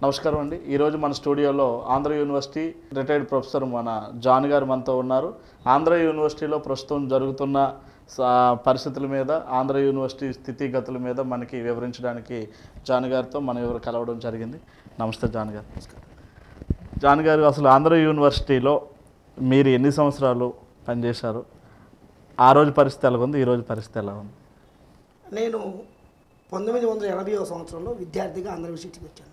నమస్కారం అండి ఈరోజు మన స్టూడియోలో ఆంధ్ర యూనివర్సిటీ రిటైర్డ్ ప్రొఫెసర్ మన జాన్ గారు మనతో ఉన్నారు ఆంధ్ర యూనివర్సిటీలో ప్రస్తుతం జరుగుతున్న స- పరిస్థితుల మీద ఆంధ్ర యూనివర్సిటీ స్థితిగతుల మీద మనకి వివరించడానికి జాన్ గారితో మనం ఎవరు కలవడం జరిగింది నమస్తే జాన్ గారు జాన్ గారు అసలు ఆంధ్ర యూనివర్సిటీలో మీరు ఎన్ని సంవత్సరాలు పనిచేశారు ఆ రోజు పరిస్థితి ఎలా ఉంది ఈ రోజు పరిస్థితి ఎలా ఉంది నేను పంతొమ్మిది వందల ఎనభైవ సంవత్సరంలో విద్యార్థిగా ఆంధ్ర యూనివర్సిటీకి వచ్చాను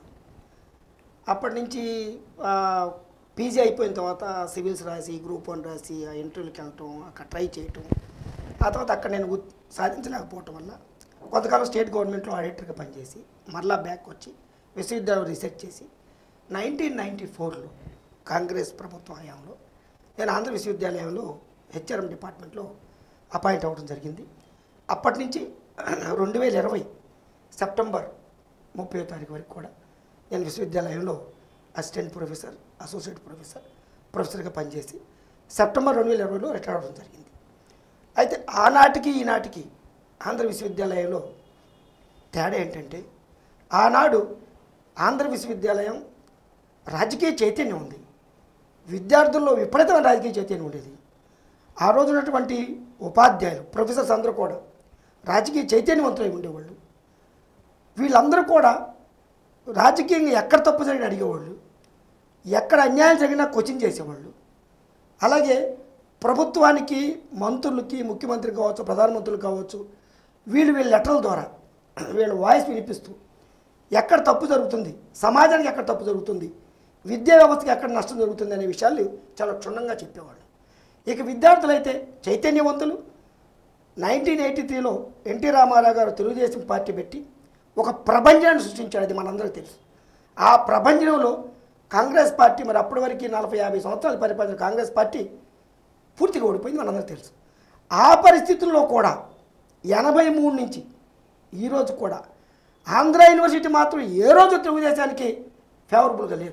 అప్పటి నుంచి ఆ, పీజీ అయిపోయిన తర్వాత సివిల్స్ రాసి గ్రూప్ వన్ రాసి ఆ ఇంటర్వ్యూకి వెళ్ళటం అక్కడ ట్రై చేయటం ఆ తర్వాత అక్కడ నేను ఉత్- సాధించలేకపోవటం వల్ల కొంతకాలం స్టేట్ గవర్నమెంట్లో ఆడిటర్గా పనిచేసి మరలా బ్యాక్ వచ్చి విశ్వవిద్యాలయం రీసెర్చ్ చేసి నైన్టీన్ నైంటీ ఫోర్లో కాంగ్రెస్ ప్రభుత్వ హయాంలో నేను ఆంధ్ర విశ్వవిద్యాలయంలో హెచ్ఆర్ఎం డిపార్ట్మెంట్లో అపాయింట్ అవ్వడం జరిగింది అప్పటి నుంచి రెండు వేల ఇరవై సెప్టెంబర్ ముప్పై తారీఖు వరకు కూడా నేను విశ్వవిద్యాలయంలో అసిస్టెంట్ ప్రొఫెసర్ అసోసియేట్ ప్రొఫెసర్ ప్రొఫెసర్గా పనిచేసి సెప్టెంబర్ రెండు వేల ఇరవైలో రిటైర్ అవ్వడం జరిగింది అయితే ఆనాటికి ఈనాటికి ఆంధ్ర విశ్వవిద్యాలయంలో తేడా ఏంటంటే ఆనాడు ఆంధ్ర విశ్వవిద్యాలయం రాజకీయ చైతన్యం ఉంది విద్యార్థుల్లో విపరీతమైన రాజకీయ చైతన్యం ఉండేది ఆ రోజు ఉన్నటువంటి ఉపాధ్యాయులు ప్రొఫెసర్స్ అందరూ కూడా రాజకీయ చైతన్యవంతులై ఉండేవాళ్ళు వీళ్ళందరూ కూడా రాజకీయంగా ఎక్కడ తప్పు జరిగిన అడిగేవాళ్ళు ఎక్కడ అన్యాయం జరిగినా కోచింగ్ చేసేవాళ్ళు అలాగే ప్రభుత్వానికి మంత్రులకి ముఖ్యమంత్రి కావచ్చు ప్రధానమంత్రులు కావచ్చు వీళ్ళు వీళ్ళ లెటర్ల ద్వారా వీళ్ళ వాయిస్ వినిపిస్తూ ఎక్కడ తప్పు జరుగుతుంది సమాజానికి ఎక్కడ తప్పు జరుగుతుంది విద్యా వ్యవస్థకి ఎక్కడ నష్టం జరుగుతుంది అనే విషయాలు చాలా క్షుణ్ణంగా చెప్పేవాళ్ళు ఇక విద్యార్థులైతే చైతన్యవంతులు నైన్టీన్ ఎయిటీ త్రీలో ఎన్టీ రామారావు గారు తెలుగుదేశం పార్టీ పెట్టి ఒక ప్రభంజనాన్ని సృష్టించాడు అది మనందరికీ తెలుసు ఆ ప్రభంజనంలో కాంగ్రెస్ పార్టీ మరి అప్పటి వరకు నలభై యాభై సంవత్సరాలు పరిపాలించిన కాంగ్రెస్ పార్టీ పూర్తిగా ఓడిపోయింది మనందరికీ తెలుసు ఆ పరిస్థితుల్లో కూడా ఎనభై మూడు నుంచి ఈరోజు కూడా ఆంధ్ర యూనివర్సిటీ మాత్రం ఏ రోజు తెలుగుదేశానికి ఫేవరబుల్గా లేదు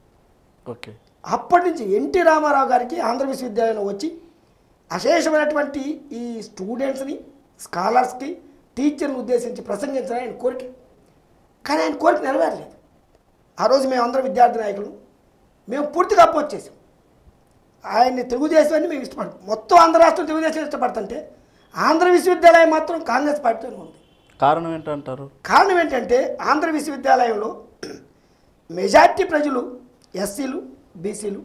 ఓకే అప్పటి నుంచి ఎన్టీ రామారావు గారికి ఆంధ్ర విశ్వవిద్యాలయంలో వచ్చి అశేషమైనటువంటి ఈ స్టూడెంట్స్ని స్కాలర్స్కి టీచర్ని ఉద్దేశించి ప్రసంగించాలని ఆయన కోరిక కానీ ఆయన కోరిక నెరవేరలేదు ఆ రోజు మేము అందరం విద్యార్థి నాయకులు మేము పూర్తిగా అపోజ్ చేసాం ఆయన్ని తెలుగుదేశాన్ని మేము ఇష్టపడతాం మొత్తం ఆంధ్ర రాష్ట్రం తెలుగుదేశం ఇష్టపడుతుంటే ఆంధ్ర విశ్వవిద్యాలయం మాత్రం కాంగ్రెస్ పార్టీతోనే ఉంది కారణం ఏంటంటారు కారణం ఏంటంటే ఆంధ్ర విశ్వవిద్యాలయంలో మెజార్టీ ప్రజలు ఎస్సీలు బీసీలు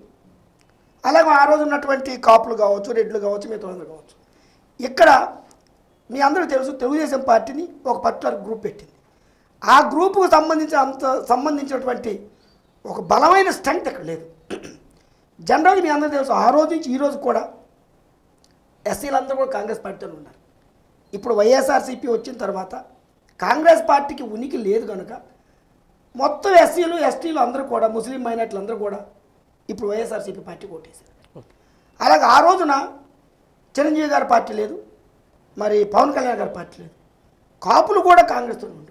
అలాగే ఆ రోజు ఉన్నటువంటి కాపులు కావచ్చు రెడ్లు కావచ్చు మిగతా వాళ్ళందరూ కావచ్చు ఇక్కడ మీ అందరూ తెలుసు తెలుగుదేశం పార్టీని ఒక పర్టికులర్ గ్రూప్ పెట్టింది ఆ గ్రూపుకు సంబంధించిన అంత సంబంధించినటువంటి ఒక బలమైన స్ట్రెంగ్త్ ఇక్కడ లేదు జనరల్గా మీ అందరూ తెలుసు ఆ రోజు నుంచి ఈ రోజు కూడా ఎస్సీలందరూ కూడా కాంగ్రెస్ పార్టీలో ఉన్నారు ఇప్పుడు వైఎస్ఆర్సీపీ వచ్చిన తర్వాత కాంగ్రెస్ పార్టీకి ఉనికి లేదు కనుక మొత్తం ఎస్సీలు ఎస్టీలు అందరూ కూడా ముస్లిం మైనార్టీలు అందరూ కూడా ఇప్పుడు వైఎస్ఆర్సీపీ పార్టీ ఓటేశారు ఓకే అలాగే ఆ రోజున చిరంజీవి గారి పార్టీ లేదు మరి పవన్ కళ్యాణ్ గారి పార్టీ లేదు కాపులు కూడా కాంగ్రెస్తో ఉండేవాళ్ళు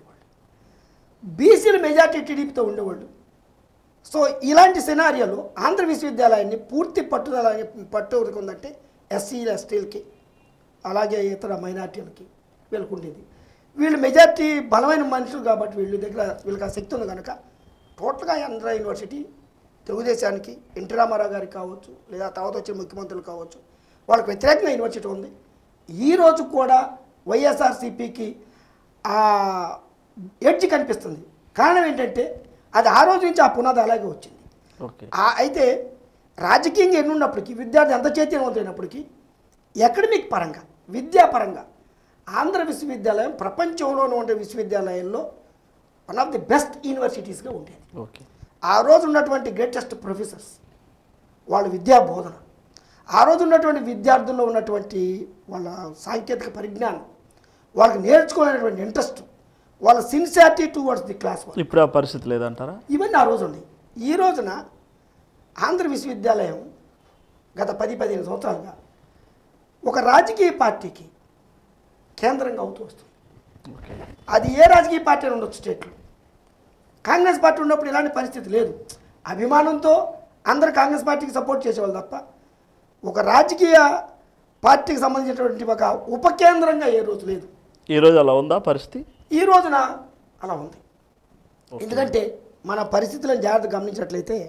బీసీలు మెజార్టీ టీడీపీతో ఉండేవాళ్ళు సో ఇలాంటి సినారియోలో ఆంధ్ర విశ్వవిద్యాలయాన్ని పూర్తి పట్టుదల పట్టు ఉందంటే ఎస్సీ ఎస్టీలకి అలాగే ఇతర మైనార్టీలకి వీళ్ళకు ఉండేది వీళ్ళు మెజార్టీ బలమైన మనుషులు కాబట్టి వీళ్ళ దగ్గర వీళ్ళకి ఆ శక్తి ఉంది కనుక టోటల్గా ఆంధ్ర యూనివర్సిటీ తెలుగుదేశానికి ఎన్టీ రామారావు గారికి కావచ్చు లేదా తర్వాత వచ్చిన ముఖ్యమంత్రులు కావచ్చు వాళ్ళకి వ్యతిరేకంగా యూనివర్సిటీ ఉంది ఈ రోజు కూడా వైఎస్ఆర్సీపీకి ఆ ఎడ్జ్ కనిపిస్తుంది కారణం ఏంటంటే అది ఆ రోజు నుంచి ఆ పునాది అలాగే వచ్చింది ఓకే ఆ అయితే రాజకీయంగా ఎన్ని ఉన్నప్పటికీ విద్యార్థి ఎంత చైతన్యవంతమైనప్పటికీ ఎకడమిక్ పరంగా విద్యాపరంగా ఆంధ్ర విశ్వవిద్యాలయం ప్రపంచంలోనే ఉండే విశ్వవిద్యాలయాల్లో వన్ ఆఫ్ ది బెస్ట్ యూనివర్సిటీస్గా ఉండేది ఓకే ఆ రోజు ఉన్నటువంటి గ్రేటెస్ట్ ప్రొఫెసర్స్ వాళ్ళ విద్యా బోధన ఆ రోజు ఉన్నటువంటి విద్యార్థుల్లో ఉన్నటువంటి వాళ్ళ సాంకేతిక పరిజ్ఞానం వాళ్ళకి నేర్చుకోవాలనేటువంటి ఇంట్రెస్ట్ వాళ్ళ sincerity towards the class work ఇప్పుడు ఆ పరిస్థితి లేదంటారా ఇవన్నీ ఆ రోజు ఉన్నాయి ఈ రోజున ఆంధ్ర విశ్వవిద్యాలయం గత పది పదిహేను సంవత్సరాలుగా ఒక రాజకీయ పార్టీకి కేంద్రంగా అవుతూ వస్తుంది ఓకే అది ఏ రాజకీయ పార్టీ అయినా ఉండొచ్చు స్టేట్లో కాంగ్రెస్ పార్టీ ఉన్నప్పుడు ఇలాంటి పరిస్థితి లేదు అభిమానంతో అందరు కాంగ్రెస్ పార్టీకి సపోర్ట్ చేసేవాళ్ళు తప్ప ఒక రాజకీయ పార్టీకి సంబంధించినటువంటి ఒక ఉపకేంద్రంగా ఏ రోజు లేదు ఈరోజు అలా ఉందా పరిస్థితి ఈ రోజున అలా ఉంది ఓకే. ఎందుకంటే మన పరిస్థితులను జాగ్రత్త గమనించినట్లయితే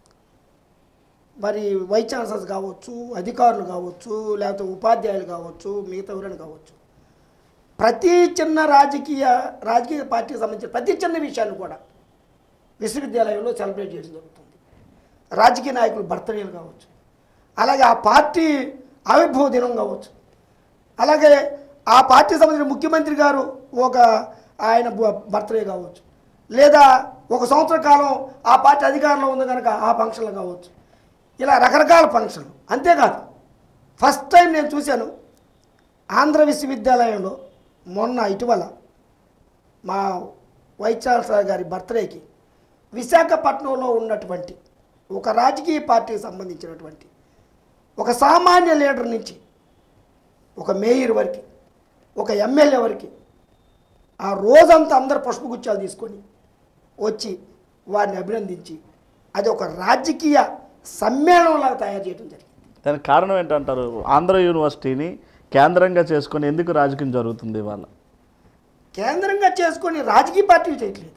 మరి వైస్ ఛాన్సలర్స్ కావచ్చు అధికారులు కావచ్చు లేకపోతే ఉపాధ్యాయులు కావచ్చు మిగతా ఎవరైనా కావచ్చు ప్రతి చిన్న రాజకీయ రాజకీయ పార్టీకి సంబంధించిన ప్రతి చిన్న విషయాన్ని కూడా విశ్వవిద్యాలయంలో సెలబ్రేట్ చేయడం జరుగుతుంది రాజకీయ నాయకులు బర్త్డేలు కావచ్చు అలాగే ఆ పార్టీ ఆవిర్భావ దినం కావచ్చు అలాగే ఆ పార్టీ సంబంధించిన ముఖ్యమంత్రి గారు ఒక ఆయన బ- బర్త్డే కావచ్చు లేదా ఒక సంవత్సర కాలం ఆ పార్టీ అధికారంలో ఉంది కనుక ఆ ఫంక్షన్లు కావచ్చు ఇలా రకరకాల ఫంక్షన్లు అంతేకాదు ఫస్ట్ టైం నేను చూశాను ఆంధ్ర విశ్వవిద్యాలయంలో మొన్న ఇటీవల మా వైస్ ఛాన్సలర్ గారి బర్త్డేకి విశాఖపట్నంలో ఉన్నటువంటి ఒక రాజకీయ పార్టీకి సంబంధించినటువంటి ఒక సామాన్య లీడర్ నుంచి ఒక మేయర్ వరకు ఒక ఎమ్మెల్యే వరకు ఆ రోజంతా అందరు పుష్పగుచ్చాలు తీసుకొని వచ్చి వారిని అభినందించి అది ఒక రాజకీయ సమ్మేళనంలాగా తయారు చేయడం జరిగింది దానికి కారణం ఏంటంటారు ఆంధ్ర యూనివర్సిటీని కేంద్రంగా చేసుకొని ఎందుకు రాజకీయం జరుగుతుంది ఇవాళ కేంద్రంగా చేసుకొని రాజకీయ పార్టీలు చేయట్లేదు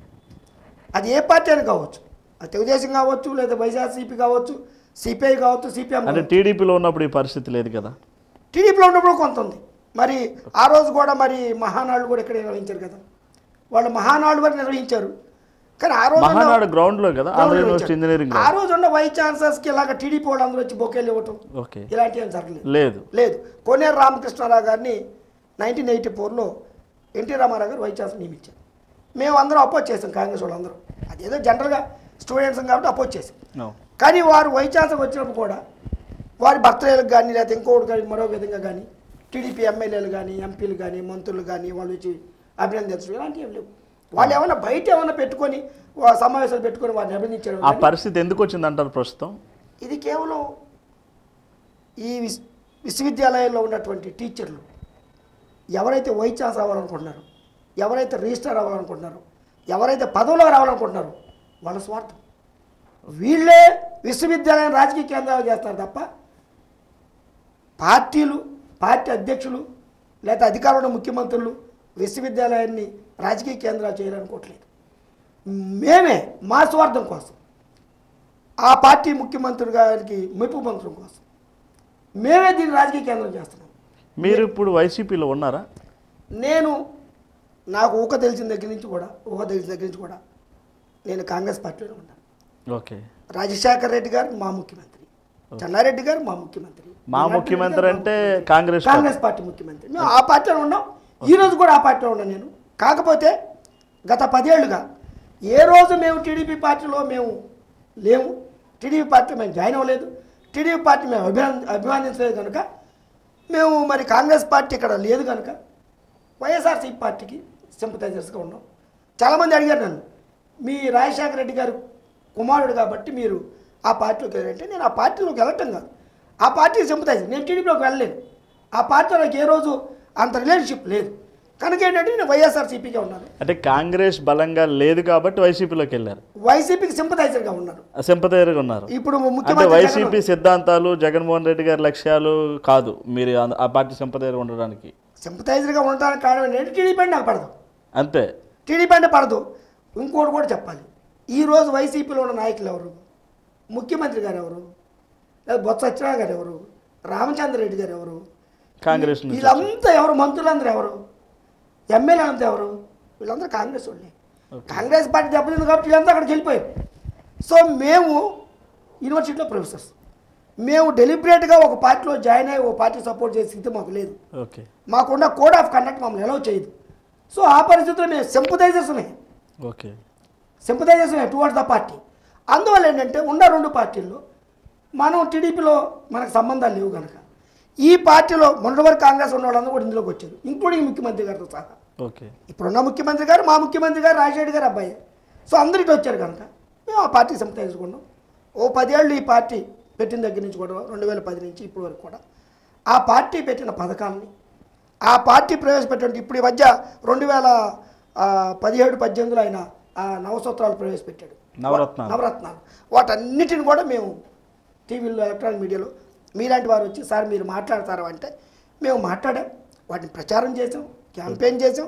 అది ఏ పార్టీ అని కావచ్చు అది తెలుగుదేశం కావచ్చు లేదా వైఎస్ఆర్సీపీ కావచ్చు సిపిఐ కావచ్చు సిపిఎం అంటే టీడీపీలో ఉన్నప్పుడు ఈ పరిస్థితి లేదు కదా టీడీపీలో ఉన్నప్పుడు కొంత ఉంది మరి ఆ రోజు కూడా మరి మహానాడు కూడా ఇక్కడ నిర్వహించారు కదా వాళ్ళు మహానాడు వరకు నిర్వహించారు కానీ ఆ రోజు ఉన్న- మహానాడు గ్రౌండ్లో కదా ఆంధ్ర గ్రౌండ్లో యూనివర్సిటీ నిర్వహించారు. ఇంజనీరింగ్ ఆ రోజు ఉన్న వైస్ ఛాన్సలర్స్కి ఇలాగ టీడీపీ వాళ్ళందరూ వచ్చి బొకేలు ఇవ్వటం ఓకే ఇలాంటివి ఏం జరగలేదు లేదు లేదు కోనేరు రామకృష్ణారావు గారిని నైన్టీన్ ఎయిటీ ఫోర్లో NT Rama Rao garu vice chancellor నియమించారు మేము అందరం అపోజ్ చేసాం కాంగ్రెస్ వాళ్ళందరూ అదేదో జనరల్గా స్టూడెంట్స్ కాబట్టి అపోజ్ చేసాం No. కానీ వారు వైస్ ఛాన్సలర్ వచ్చినప్పుడు కూడా వారి బర్త్డేలకు కానీ లేకపోతే ఇంకోటి కానీ మరో విధంగా కానీ టీడీపీ ఎమ్మెల్యేలు కానీ ఎంపీలు కానీ మంత్రులు కానీ వాళ్ళు వచ్చి అభినందించడం ఇలాంటివి ఏం లేవు వాళ్ళు ఏమైనా బయట ఏమైనా పెట్టుకొని వా- సమావేశాలు పెట్టుకొని వారిని అభినందించడం ఆ కానీ పరిస్థితి ఎందుకు వచ్చింది అంటారు ప్రస్తుతం ఇది కేవలం ఈ విస్ విశ్వవిద్యాలయంలో ఉన్నటువంటి టీచర్లు ఎవరైతే వైస్ ఛాన్స్ అవ్వాలనుకుంటున్నారో ఎవరైతే రిజిస్టర్ అవ్వాలనుకుంటున్నారో ఎవరైతే పదవిలో రావాలనుకుంటున్నారో వాళ్ళ స్వార్థం వీళ్ళే విశ్వవిద్యాలయం రాజకీయ కేంద్రాలు చేస్తారు తప్ప పార్టీలు పార్టీ అధ్యక్షులు లేదా అధికారులు ముఖ్యమంత్రులు విశ్వవిద్యాలయాన్ని రాజకీయ కేంద్రాలు చేయాలనుకోవట్లేదు మేమే మా స్వార్థం కోసం ఆ పార్టీ ముఖ్యమంత్రి గారికి మెప్పు మంత్రం కోసం మేమే దీన్ని రాజకీయ కేంద్రం చేస్తున్నాం మీరు ఇప్పుడు వైసీపీలో ఉన్నారా నేను నాకు ఊక తెలిసిన దగ్గర నుంచి కూడా ఊహ తెలిసిన దగ్గర నుంచి కూడా నేను కాంగ్రెస్ పార్టీలో ఉన్నాను ఓకే రాజశేఖర్ రెడ్డి గారు మా ముఖ్యమంత్రి చెన్నారెడ్డి గారు మా ముఖ్యమంత్రి మా నారాయణ ముఖ్యమంత్రి రెడ్డి గారు అంటే మా ముఖ్యమంత్రి. కాంగ్రెస్ పార్టీ. కాంగ్రెస్ పార్టీ ముఖ్యమంత్రి మేము ఆ పార్టీలో ఉన్నాం ఈ రోజు కూడా ఆ పార్టీలో ఉన్నాను నేను కాకపోతే గత పదేళ్లుగా ఏ రోజు మేము టీడీపీ పార్టీలో మేము లేము టీడీపీ పార్టీలో మేము జాయిన్ అవ్వలేదు టీడీపీ పార్టీ మేము అభిమాన అభిమానించలేదు కనుక మేము మరి కాంగ్రెస్ పార్టీ ఇక్కడ లేదు కనుక వైఎస్ఆర్సీపీ పార్టీకి సింపతైజర్స్గా ఉన్నాం చాలామంది అడిగారు నన్ను మీ రాజశేఖర రెడ్డి గారు కుమారుడు కాబట్టి మీరు ఆ పార్టీలోకి వెళ్ళారంటే నేను ఆ పార్టీలోకి వెళ్ళటం కాదు ఆ పార్టీకి సింపతైజర్ నేను టీడీపీలోకి వెళ్ళలేను ఆ పార్టీలో నాకు ఏ రోజు అంత రిలేషన్షిప్ లేదు కనుక ఏంటంటే నేను వైఎస్ఆర్సీపీగా ఉన్నాను అంటే కాంగ్రెస్ బలంగా లేదు కాబట్టి వైసీపీలోకి వెళ్ళారు వైసీపీకి సింపతైజర్గా ఉన్నాను సింపతైర్గా ఉన్నారు ఇప్పుడు అంటే ముఖ్యమంత్రి వైసీపీ జగన్ సిద్ధాంతాలు జగన్మోహన్ రెడ్డి గారి లక్ష్యాలు కాదు మీరు ఆ- ఆ పార్టీ సింపతైర్ ఉండడానికి సింపతైజర్గా ఉండడానికి కారణం ఏంటంటే టీడీపీ అంటే నాకు పడదు అంతే టీడీపీ అంటే పడదు ఇంకోటి కూడా చెప్పాలి ఈరోజు వైసీపీలో ఉన్న నాయకులు ఎవరు ముఖ్యమంత్రి గారు ఎవరు లేదా బొత్స సత్యనారాయణ గారు ఎవరు రామచంద్ర రెడ్డి గారు ఎవరు కాంగ్రెస్ నుంచి వీళ్ళంతా ఎవరు మంత్రులందరూ ఎవరు ఎమ్మెల్యే అంతా ఎవరు వీళ్ళందరూ కాంగ్రెస్ వాళ్ళే కాంగ్రెస్ పార్టీ దెబ్బతింది కాబట్టి వీళ్ళంతా అక్కడికి వెళ్ళిపోయారు సో మేము యూనివర్సిటీలో ప్రొఫెసర్స్ మేము డెలిబరేట్గా ఒక పార్టీలో జాయిన్ అయ్యి ఒక పార్టీ సపోర్ట్ చేసే స్థితి మాకు లేదు ఓకే మాకున్న కోడ్ ఆఫ్ కండక్ట్ మమ్మల్ని ఎలా చేయదు సో ఆ పరిస్థితుల్లో మేము సింపథైజర్స్ ఉన్నాయి ఓకే సింపథైజర్స్ ఉన్నాయి టువర్డ్స్ ద పార్టీ అందువల్ల ఏంటంటే ఉన్న రెండు పార్టీల్లో మనం టీడీపీలో మనకు సంబంధాలు లేవు కనుక ఈ పార్టీలో మొన్నటి వరకు కాంగ్రెస్ ఉన్న వాళ్ళందరూ కూడా ఇందులోకి వచ్చారు ఇంక్లూడింగ్ ముఖ్యమంత్రి గారితో సహా ఓకే ఇప్పుడున్న ముఖ్యమంత్రి గారు మా ముఖ్యమంత్రి గారు రాజశేఖర్ గారు అబ్బాయి సో అందరూ ఇటు వచ్చారు కనుక మేము ఆ పార్టీ సింపథైజుకున్నాం ఓ పదేళ్ళు ఈ పార్టీ పెట్టిన దగ్గర నుంచి కూడా రెండు వేల పది నుంచి ఇప్పటి వరకు కూడా ఆ పార్టీ పెట్టిన పథకాలని ఆ పార్టీ ప్రవేశపెట్టిన ఇప్పుడు ఈ మధ్య రెండు వేల ఆ, పదిహేడు పద్దెనిమిదిలో ఆయన ఆ నవసూత్రాలు ప్రవేశపెట్టాడు నవరత్నాలు. నవరత్నాలు వాటన్నిటిని కూడా మేము టీవీలో ఎలక్ట్రానిక్ మీడియాలో మీలాంటి వారు వచ్చి సార్ మీరు మాట్లాడతారు అంటే మేము మాట్లాడాం వాటిని ప్రచారం చేసాం క్యాంపెయిన్ చేసాం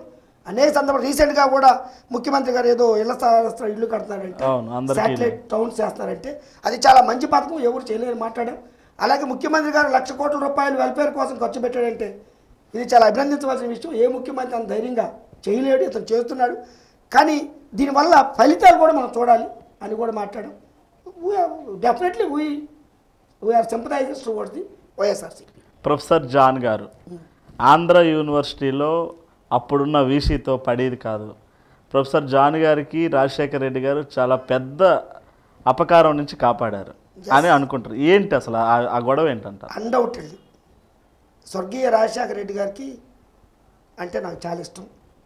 అనేక సందర్భాలు రీసెంట్గా కూడా ముఖ్యమంత్రి గారు ఏదో ఇళ్ల స్థలాల ఇల్లు కడుతున్నారంటే అవును అందరికీ శాటిలైట్ టౌన్స్ చేస్తున్నారంటే అది చాలా మంచి పథకం ఎవరు చేయలేని మాట్లాడాం అలాగే ముఖ్యమంత్రి గారు లక్ష కోట్ల రూపాయలు వెల్ఫేర్ కోసం ఖర్చు పెట్టాడంటే ఇది చాలా అభినందించవలసిన విషయం ఏ ముఖ్యమంత్రి అంత ధైర్యంగా చేయలేడు ఇతను చేస్తున్నాడు కానీ దీనివల్ల ఫలితాలు కూడా మనం చూడాలి అని కూడా మాట్లాడాం definitely we we are sympathisers towards the YSRCP professor John garu Andhra యూనివర్సిటీలో అప్పుడున్న వీసీతో పడేది కాదు ప్రొఫెసర్ జాన్ గారికి రాజశేఖర్ రెడ్డి గారు చాలా పెద్ద అపకారం నుంచి కాపాడారు అని అనుకుంటారు ఏంటి అసలు ఆ- ఆ గొడవ ఏంటంట అన్డౌటెడ్లీ స్వర్గీయ రాజశేఖర రెడ్డి గారికి అంటే నాకు చాలా ఇష్టం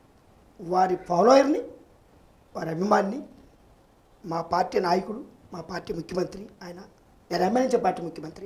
వారి ఫాలోయర్ని వారి అభిమానిని మా పార్టీ నాయకుడు మా పార్టీ ముఖ్యమంత్రి ఆయన నేను ఎమ్మెల్యే పార్టీ ముఖ్యమంత్రి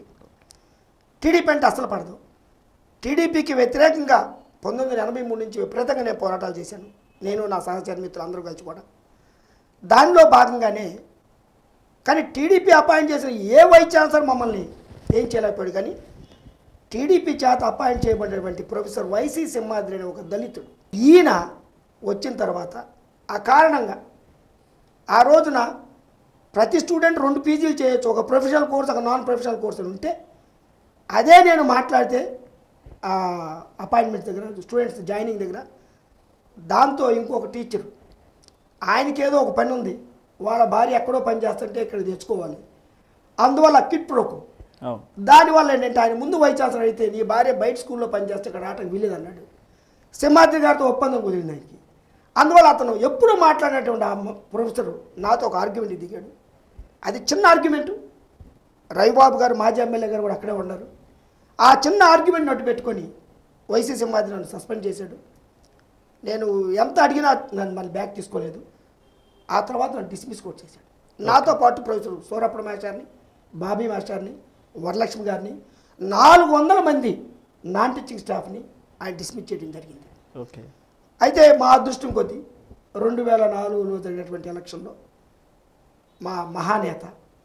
టీడీపీ అంటే అసలు పడదు టీడీపీకి వ్యతిరేకంగా పంతొమ్మిది వందల ఎనభై మూడు నుంచి విపరీతంగా నేను పోరాటాలు చేశాను నేను నా సహచర మిత్రులు అందరూ కలిసి కూడా దానిలో భాగంగానే కానీ టీడీపీ అపాయింట్ చేసిన ఏ వైస్ ఛాన్సలర్ మమ్మల్ని ఏం చేయలేకపోయాడు కానీ టీడీపీ చేత అపాయింట్ చేయబడినటువంటి ప్రొఫెసర్ వైసి సింహాద్రి అనే ఒక దళితుడు ఈయన వచ్చిన తర్వాత ఆ కారణంగా ఆ రోజున ప్రతి స్టూడెంట్ రెండు పీజీలు చేయొచ్చు ఒక ప్రొఫెషనల్ కోర్స్ ఒక నాన్ ప్రొఫెషనల్ కోర్స్ అని ఉంటే అదే నేను మాట్లాడితే అపాయింట్మెంట్ దగ్గర స్టూడెంట్స్ జాయినింగ్ దగ్గర దాంతో ఇంకొక టీచర్ ఆయనకి ఏదో ఒక పని ఉంది వాళ్ళ భార్య ఎక్కడో పని చేస్తుంటే ఇక్కడ తెచ్చుకోవాలి అందువల్ల కిట్ ప్రోకో అవును దానివల్ల ఏంటంటే ఆయన ముందు వైస్ ఛాన్సలర్ అయితే నీ భార్య బయట స్కూల్లో పనిచేస్తే ఇక్కడ ఆటకు వీలేదు అన్నాడు సింహాద్రి గారితో ఒప్పందం కుదిరింది ఆయనకి అందువల్ల అతను ఎప్పుడు మాట్లాడినటువంటి ఆ మ- ప్రొఫెసర్ నాతో ఒక ఆర్గ్యుమెంట్ దిగాడు అది చిన్న ఆర్గ్యుమెంటు రవిబాబు గారు మాజీ ఎమ్మెల్యే గారు కూడా అక్కడే ఉన్నారు ఆ చిన్న ఆర్గ్యుమెంట్ నట్టు పెట్టుకొని వైసీ సింహాద్రి నన్ను సస్పెండ్ చేశాడు నేను ఎంత అడిగినా నన్ను మళ్ళీ బ్యాక్ తీసుకోలేదు ఆ తర్వాత నన్ను డిస్మిస్ కూడా చేశాడు నాతో పాటు ప్రొఫెసర్ సూరప్ప మాస్టర్ని బాబీ మాస్టర్ని వరలక్ష్మి గారిని నాలుగు వందల మంది నాన్ టీచింగ్ స్టాఫ్ని ఆయన డిస్మిస్ చేయడం జరిగింది ఓకే అయితే మా అదృష్టం కొద్దీ రెండు వేల నాలుగులో జరిగినటువంటి ఎలక్షన్లో మా మహానేత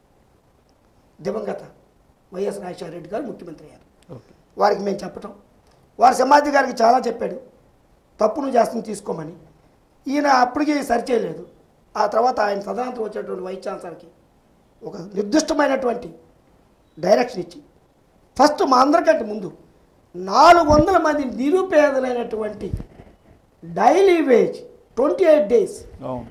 దివంగత వైఎస్ రాజశేఖర రెడ్డి గారు ముఖ్యమంత్రి అయ్యారు ఓకే వారికి మేము చెప్పటం వారి సమాధి గారికి చాలా చెప్పాడు తప్పు నువ్వు చేస్తుంది తీసుకోమని ఈయన అప్పటికి సరిచేయలేదు ఆ తర్వాత ఆయన సదానంతరం వచ్చేటువంటి వైస్ ఛాన్సలర్కి ఒక నిర్దిష్టమైనటువంటి డైరెక్షన్ ఇచ్చి ఫస్ట్ మా అందరికంటే ముందు నాలుగు వందల మంది నిరుపేదలైనటువంటి daily wage twenty eight days అవును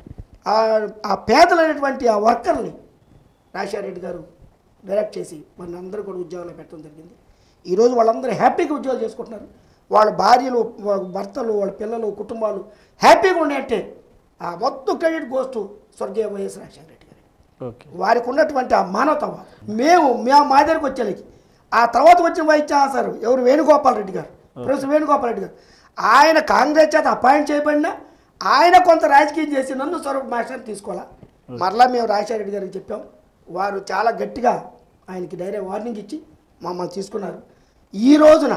ఆ- ఆ పేదలైనటువంటి ఆ వర్కర్ని రాజశేఖర రెడ్డి గారు డైరెక్ట్ చేసి మన అందరూ కూడా ఉద్యోగాలు పెట్టడం జరిగింది ఈరోజు వాళ్ళందరూ హ్యాపీగా ఉద్యోగాలు చేసుకుంటున్నారు వాళ్ళ భార్యలు వాళ్ళ భర్తలు వాళ్ళ పిల్లలు కుటుంబాలు హ్యాపీగా ఉన్నాయంటే ఆ మొత్తం క్రెడిట్ గోస్తూ స్వర్గీయ వైఎస్ రాజశేఖర రెడ్డి గారు ఓకే వారికి ఉన్నటువంటి ఆ మానవతావాదం మేము మేము మా దగ్గరకు వచ్చేలకి ఆ తర్వాత వచ్చిన వైస్ ఛాన్సలర్ ఎవరు వేణుగోపాల్ రెడ్డి గారు ప్రొఫెసర్ వేణుగోపాల్ రెడ్డి గారు ఆయన కాంగ్రెస్ చేత అపాయింట్ చేయబడినా ఆయన కొంత రాజకీయం చేసి నన్ను స్వరూప్ మాస్టర్ తీసుకోవాలా మరలా మేము రాజశేఖర రెడ్డి గారికి చెప్పాం వారు చాలా గట్టిగా ఆయనకి డైరెక్ట్ వార్నింగ్ ఇచ్చి మమ్మల్ని తీసుకున్నారు ఈ రోజున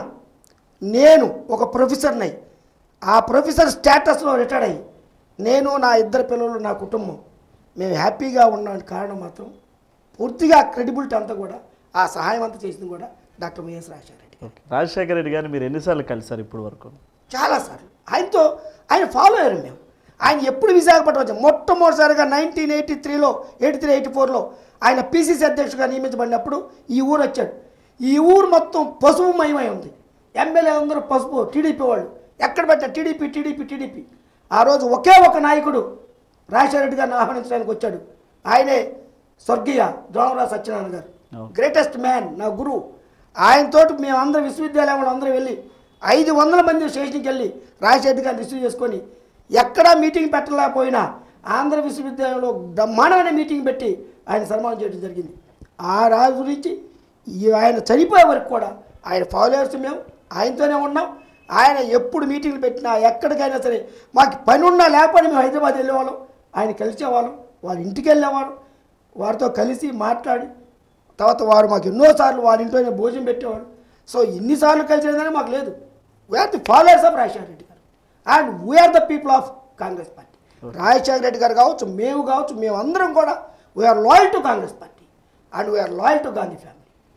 నేను ఒక ప్రొఫెసర్ని అయ్యి ఆ ప్రొఫెసర్ స్టేటస్లో రిటైర్డ్ అయ్యి నేను నా ఇద్దరు పిల్లలు నా కుటుంబం మేము హ్యాపీగా ఉండడానికి కారణం మాత్రం పూర్తిగా క్రెడిబిలిటీ అంతా కూడా ఆ సహాయం అంతా చేసింది కూడా doctor YS Rajasekhara Reddy okay Rajasekhara Reddy గారిని మీరు ఎన్నిసార్లు కలిసారు ఇప్పుడు వరకు చాలాసార్లు ఆయనతో ఆయన ఫాలో అయ్యారు మేము ఆయన ఎప్పుడు విశాఖపట్నం వచ్చాం మొట్టమొదటిసారిగా నైన్టీన్ ఎయిటీ త్రీలో ఎయిటీ త్రీ ఎయిటీ ఫోర్లో ఆయన పీసీసీ అధ్యక్షుడిగా నియమించబడినప్పుడు ఈ ఊరు వచ్చాడు ఈ ఊరు మొత్తం పసుపు మయమై ఉంది ఎమ్మెల్యే అందరూ పసుపు టీడీపీ వాళ్ళు ఎక్కడ పెట్టిన టీడీపీ టీడీపీ టీడీపీ ఆ రోజు ఒకే ఒక నాయకుడు రాజశేఖర రెడ్డి గారిని ఆహ్వానించడానికి వచ్చాడు ఆయనే స్వర్గీయ ద్రోణరావు సత్యనారాయణ గారు అవును. గ్రేటెస్ట్ మ్యాన్ నా గురువు ఆయనతోటి మేము అందరం విశ్వవిద్యాలయం వాళ్ళు అందరం వెళ్ళి ఐదు వందల మంది స్టేషన్కి వెళ్ళి రాజశేఖర్ గారిని రిసీవ్ చేసుకొని ఎక్కడా మీటింగ్ పెట్టలేకపోయినా ఆంధ్ర విశ్వవిద్యాలయంలో బ్రహ్మాండమైన మీటింగ్ పెట్టి ఆయన సన్మానం చేయడం జరిగింది ఆ రాజు గురించి ఈ ఆయన చనిపోయే వరకు కూడా ఆయన ఫాలోవర్స్ మేము ఆయనతోనే ఉన్నాం ఆయన ఎప్పుడు మీటింగ్లు పెట్టినా ఎక్కడికైనా సరే మాకు పని ఉన్నా లేకపోయినా మేము హైదరాబాద్ వెళ్ళేవాళ్ళం ఆయన కలిసేవాళ్ళం వాళ్ళ ఇంటికి వెళ్ళేవాళ్ళం వారితో కలిసి మాట్లాడి తర్వాత వారు మాకు ఎన్నోసార్లు వారి ఇంట్లోనే భోజనం పెట్టేవాడు సో ఎన్నిసార్లు కలిసినదని మాకు లేదు we are the followers of Rajasekhara Reddy garu and we are the people of Congress party Rajasekhara Reddy garu కావచ్చు మేము కావచ్చు మేము అందరం కూడా we are loyal to Congress party and we are loyal to Gandhi family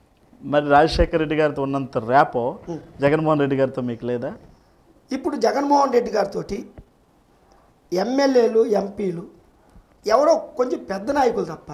మరి రాజశేఖర రెడ్డి గారితో ఉన్నంత ర్యాపో జగన్మోహన్ రెడ్డి గారితో మీకు లేదా ఇప్పుడు జగన్మోహన్ రెడ్డి గారితో ఎమ్మెల్యేలు ఎంపీలు ఎవరో కొంచెం పెద్ద నాయకులు తప్ప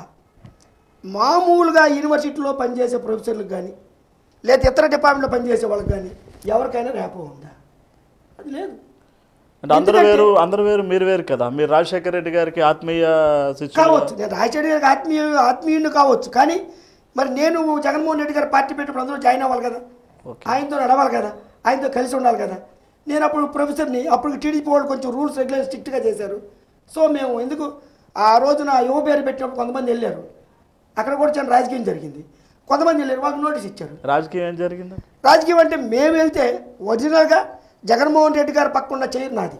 మామూలుగా యూనివర్సిటీలో పనిచేసే ప్రొఫెసర్లకు కానీ లేదా ఇతర డిపార్ట్మెంట్లో పనిచేసే వాళ్ళకి కానీ ఎవరికైనా రేపో ఉందా అది లేదు అంటే అందరూ వేరు అందరూ వేరు మీరు వేరు కదా మీరు రాజశేఖర రెడ్డి గారికి ఆత్మీయ శిష్యులు కావచ్చు నేను రాజశేఖర్ గారికి ఆత్మీయ ఆత్మీయుని కావచ్చు కానీ మరి నేను జగన్మోహన్ రెడ్డి గారు పార్టీ పెట్టినప్పుడు అందరూ జాయిన్ అవ్వాలి కదా ఓకే ఆయనతో నడవాలి కదా ఆయనతో కలిసి ఉండాలి కదా నేను అప్పుడు ప్రొఫెసర్ని అప్పుడు టీడీపీ వాళ్ళు కొంచెం రూల్స్ రెగ్యులేషన్ స్ట్రిక్ట్గా చేశారు సో మేము ఎందుకు ఆ రోజున యువ పేరు పెట్టినప్పుడు కొంతమంది వెళ్ళారు అక్కడ కూడా చిన్న రాజకీయం జరిగింది కొంతమంది వెళ్ళారు వాళ్ళకి నోటీస్ ఇచ్చారు రాజకీయం ఏం జరిగింది రాజకీయం అంటే మేము వెళ్తే ఒరిజినల్గా జగన్మోహన్ రెడ్డి గారు పక్కన చైర్ నాది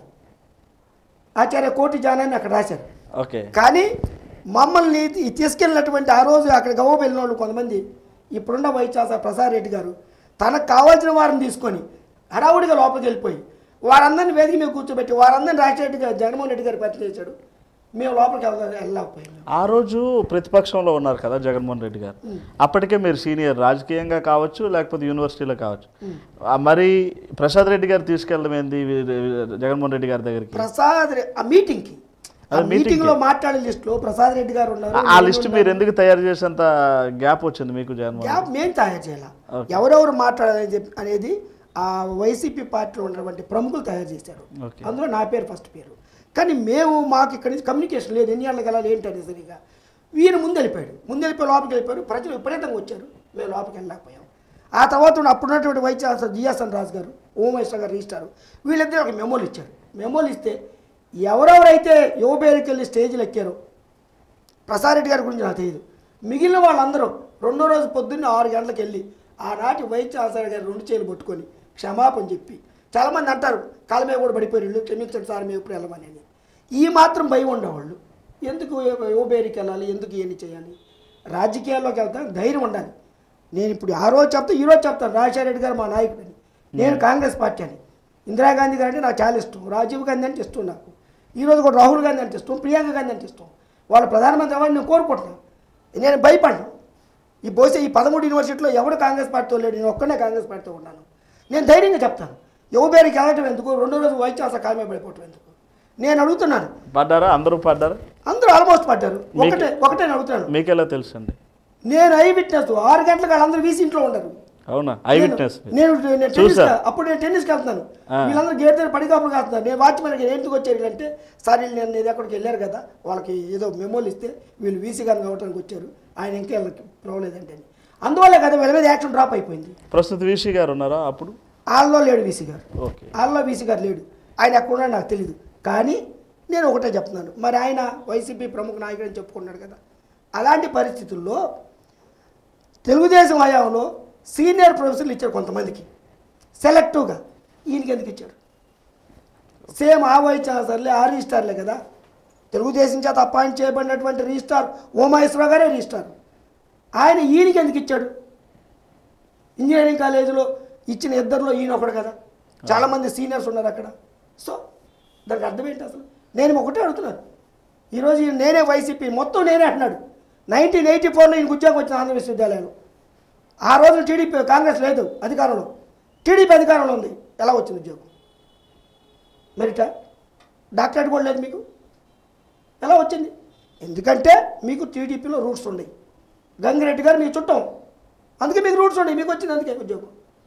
ఆచార్య కోటి జానాన్ని అక్కడ రాశారు ఓకే కానీ మమ్మల్ని ఈ తీసుకెళ్ళినటువంటి ఆ రోజు అక్కడ గవ్వ వెళ్ళిన వాళ్ళు కొంతమంది ఇప్పుడున్న వైస్ ఛాన్సలర్ ప్రసాద్ రెడ్డి గారు తనకు కావాల్సిన వారిని తీసుకొని హడావుడిగా లోపలికి వెళ్ళిపోయి వారందరిని వేదిక మీద కూర్చోబెట్టి వారందరిని రాజశేఖర గారు జగన్మోహన్ రెడ్డి గారు పరిచయం చేశాడు మేము లోపలికి వెళ్ళ వెళ్ళలేకపోయాం ఆ రోజు ప్రతిపక్షంలో ఉన్నారు కదా జగన్మోహన్ రెడ్డి గారు అప్పటికే మీరు సీనియర్ రాజకీయంగా కావచ్చు లేకపోతే యూనివర్సిటీలో కావచ్చు ఆ మరి ప్రసాద్ రెడ్డి గారు తీసుకెళ్ళడం ఏంది వీ- జగన్మోహన్ రెడ్డి గారి దగ్గరికి ప్రసాద్ రె- ఆ మీటింగ్కి ఆ అదే మీటింగ్కి. మీటింగ్లో మాట్లాడే లిస్టులో ప్రసాద్ రెడ్డి గారు ఉన్నారు ఆ- ఆ లిస్ట్ మీరు ఎందుకు తయారు చేసేంత గ్యాప్ వచ్చింది మీకు జగన్మోహన్ గ్యాప్ మేము తయారు చేయాలి Okay. ఎవరెవరు మాట్లాడాలని చెప్పి అనేది ఆ వైసీపీ పార్టీలో ఉన్నటువంటి ప్రముఖులు తయారు చేశారు ఓకే అందులో నా పేరు ఫస్ట్ పేరు కానీ మేము మాకు ఇక్కడి నుంచి కమ్యూనికేషన్ లేదు ఎన్ని ఏళ్ళకి వెళ్ళాలి ఏంటి అనేది సరిగా వీరు ముందు వెళ్ళిపోయాడు ముందు వెళ్ళిపోయి లోపలికి వెళ్ళిపోయారు ప్రజలు విపరీతంగా వచ్చారు మేము లోపలికి వెళ్ళలేకపోయాం ఆ తర్వాత ఉన్న అప్పుడున్నటువంటి వైస్ ఛాన్సలర్ జిఎస్ఎన్ రాజు గారు ఓమేశ్వర గారు రిజిస్టారు వీళ్ళిద్దరు ఒక మెమోలు ఇచ్చారు మెమోలు ఇస్తే ఎవరెవరైతే యువ పేరుకి వెళ్ళి స్టేజ్లు ఎక్కారో ప్రసాద్ రెడ్డి గారి గురించి నాకు తెలియదు మిగిలిన వాళ్ళందరూ రెండో రోజు పొద్దున్నే ఆరు గంటలకు వెళ్ళి ఆనాటి వైస్ ఛాన్సలర్ గారు రెండు చేతులు పట్టుకొని క్షమాపణ చెప్పి చాలామంది అంటారు కాళ్ళ మీద కూడా పడిపోయారు వీళ్ళు క్షమించండి సార్ మేము ఎప్పుడు వెళ్ళమని అని ఈ మాత్రం భయం ఉండేవాళ్ళు ఎందుకు యువబేరికి వెళ్ళాలి ఎందుకు ఇవన్నీ చేయాలి రాజకీయాల్లోకి వెళ్తాను ధైర్యం ఉండాలి నేను ఇప్పుడు ఆ రోజు చెప్తా ఈ రోజు చెప్తాను రాజశేఖర రెడ్డి గారు మా నాయకుడని నేను కాంగ్రెస్ పార్టీ అని ఇందిరాగాంధీ గారు అంటే నాకు చాలా ఇష్టం రాజీవ్ గాంధీ అంటే ఇష్టం నాకు ఈ రోజు కూడా రాహుల్ గాంధీ అంటే ఇష్టం ప్రియాంక గాంధీ అంటే ఇష్టం వాళ్ళు ప్రధానమంత్రి అవ్వాలని నేను కోరుకుంటున్నాను నేను భయపడ్డాను ఈ బహుశా ఈ పదమూడు యూనివర్సిటీలో ఎవడు కాంగ్రెస్ పార్టీతో లేడు నేను ఒక్కనే కాంగ్రెస్ పార్టీతో ఉన్నాను నేను ధైర్యంగా చెప్తాను యువబేరికి వెళ్ళటం ఎందుకు రెండో రోజు వైస్ ఛాన్సలర్ కామే పడిపోవటం ఎందుకు నేను అడుగుతున్నాను పడ్డారా అందరూ పడ్డారా అందరూ ఆల్మోస్ట్ పడ్డారు ఒకటే ఒకటే నేను అడుగుతున్నాను మీకెలా తెలుసండి నేను ఐ విట్నెస్ ఆరు గంటలకు వాళ్ళందరూ వీసి ఇంట్లో ఉండరు అవునా ఐ విట్నెస్ నేను నేను టెన్నిస్ చూసా. అప్పుడు నేను టెన్నిస్కి వెళ్తున్నాను ఆ. వీళ్ళందరూ గేట్ దగ్గర పడికాపులు కాస్తున్నారు నేను వాచ్మెన్ ఎందుకు వచ్చారు వీళ్ళంటే సార్ వీళ్ళు నేను ఇది ఎక్కడికి వెళ్ళారు కదా వాళ్ళకి ఏదో మెమోలు ఇస్తే వీళ్ళు వీసీ గారిని కావడానికి వచ్చారు ఆయన ఇంకా వీళ్ళకి పిలవలేదంటే అని అందువల్ల కదా వీళ్ళ మీద యాక్షన్ డ్రాప్ అయిపోయింది ప్రస్తుత వీసీ గారు ఉన్నారా అప్పుడు వాళ్ళలో లేడు వీసీ గారు ఓకే వాళ్ళలో వీసీ గారు లేడు ఆయన ఎక్కడ ఉన్నాడో నాకు తెలియదు కానీ నేను ఒకటే చెప్తున్నాను మరి ఆయన వైసీపీ ప్రముఖ నాయకుడు అని చెప్పుకున్నాడు కదా అలాంటి పరిస్థితుల్లో తెలుగుదేశం హయాంలో సీనియర్ ప్రొఫెసర్లు ఇచ్చారు కొంతమందికి సెలెక్టివ్గా ఈయనకి ఎందుకు ఇచ్చారు సేమ్ ఆ వైస్ ఛాన్సలర్లే ఆ రిజిస్టార్లే కదా తెలుగుదేశం చేత అపాయింట్ చేయబడినటువంటి రిజిస్టార్ ఉమాయేశ్వర గారే రిజిస్టార్ ఆయన ఈయనకి ఎందుకు ఇచ్చాడు ఇంజనీరింగ్ కాలేజీలో ఇచ్చిన ఇద్దరిలో ఈయన ఒకడు కదా చాలామంది సీనియర్స్ ఉన్నారు అక్కడ సో దానికి అర్థం ఏంటి అసలు నేను ఒకటే అడుగుతున్నాను ఈరోజు ఈయన నేనే వైసీపీ మొత్తం నేనే అంటున్నాడు నైన్టీన్ ఎయిటీ ఫోర్లో ఈయనకు ఉద్యోగం వచ్చిన ఆంధ్ర విశ్వవిద్యాలయంలో ఆ రోజు టీడీపీ కాంగ్రెస్ లేదు అధికారంలో టీడీపీ అధికారంలో ఉంది ఎలా వచ్చింది ఉద్యోగం మెరిటా డాక్టరేట్ కూడా లేదు మీకు ఎలా వచ్చింది ఎందుకంటే మీకు టీడీపీలో రూట్స్ ఉన్నాయి గంగిరెడ్డి గారు మీ చుట్టం అందుకే మీకు రూట్స్ ఉన్నాయి మీకు వచ్చింది అందుకే ఉద్యోగం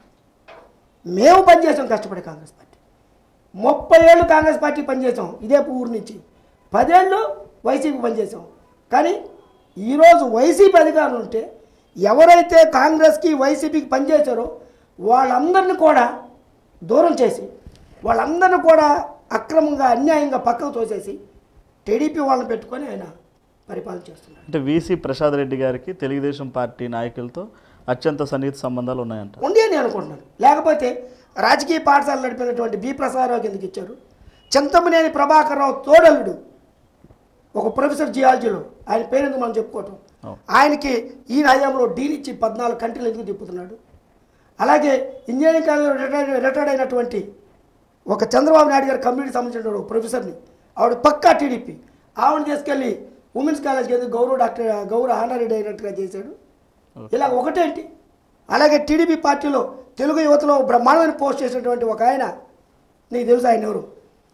మేము పనిచేసాం కష్టపడి కాంగ్రెస్ పార్టీ ముప్పై ఏళ్ళు కాంగ్రెస్ పార్టీ పనిచేసాం ఇదే ఊరు నుంచి పదేళ్ళు వైసీపీ పనిచేసాం కానీ ఈరోజు వైసీపీ అధికారులు ఉంటే ఎవరైతే కాంగ్రెస్కి వైసీపీకి పనిచేశారో వాళ్ళందరినీ కూడా దూరం చేసి వాళ్ళందరినీ కూడా అక్రమంగా అన్యాయంగా పక్కకు తోసేసి టీడీపీ వాళ్ళని పెట్టుకొని ఆయన పరిపాలన చేస్తున్నారు అంటే వీసీ ప్రసాద్ రెడ్డి గారికి తెలుగుదేశం పార్టీ నాయకులతో అత్యంత సన్నిహిత సంబంధాలు ఉన్నాయంట ఉండి అని అనుకుంటున్నాను లేకపోతే రాజకీయ పాఠశాల నడిపినటువంటి బి ప్రసాదరావుకి ఎందుకు ఇచ్చారు చింతమనేని ప్రభాకర్ రావు తోడల్లుడు ఒక ప్రొఫెసర్ జియాలజీలో ఆయన పేరెందుకు మనం చెప్పుకోవటం అవును. ఆయనకి ఈ హయాంలో డీల్ ఇచ్చి పద్నాలుగు కంట్రీలు ఎందుకు తిప్పుతున్నాడు అలాగే ఇంజనీరింగ్ కాలేజీలో రిటైర్డ్ రిటైర్డ్ అయినటువంటి ఒక చంద్రబాబు నాయుడు గారి కమ్యూనిటీ సంబంధించిన ఒక ప్రొఫెసర్ని ఆవిడ పక్కా టీడీపీ ఆవిడ తీసుకెళ్ళి ఉమెన్స్ కాలేజ్కి ఎందుకు గౌరవ డాక్టర్ గౌరవ ఆనరీ డైరెక్టర్గా చేశాడు ఇలా ఒకటేంటి అలాగే టీడీపీ పార్టీలో తెలుగు యువతలో బ్రహ్మాండమైన పోస్ట్ చేసినటువంటి ఒక ఆయన నీకు తెలుసు ఆయన ఎవరు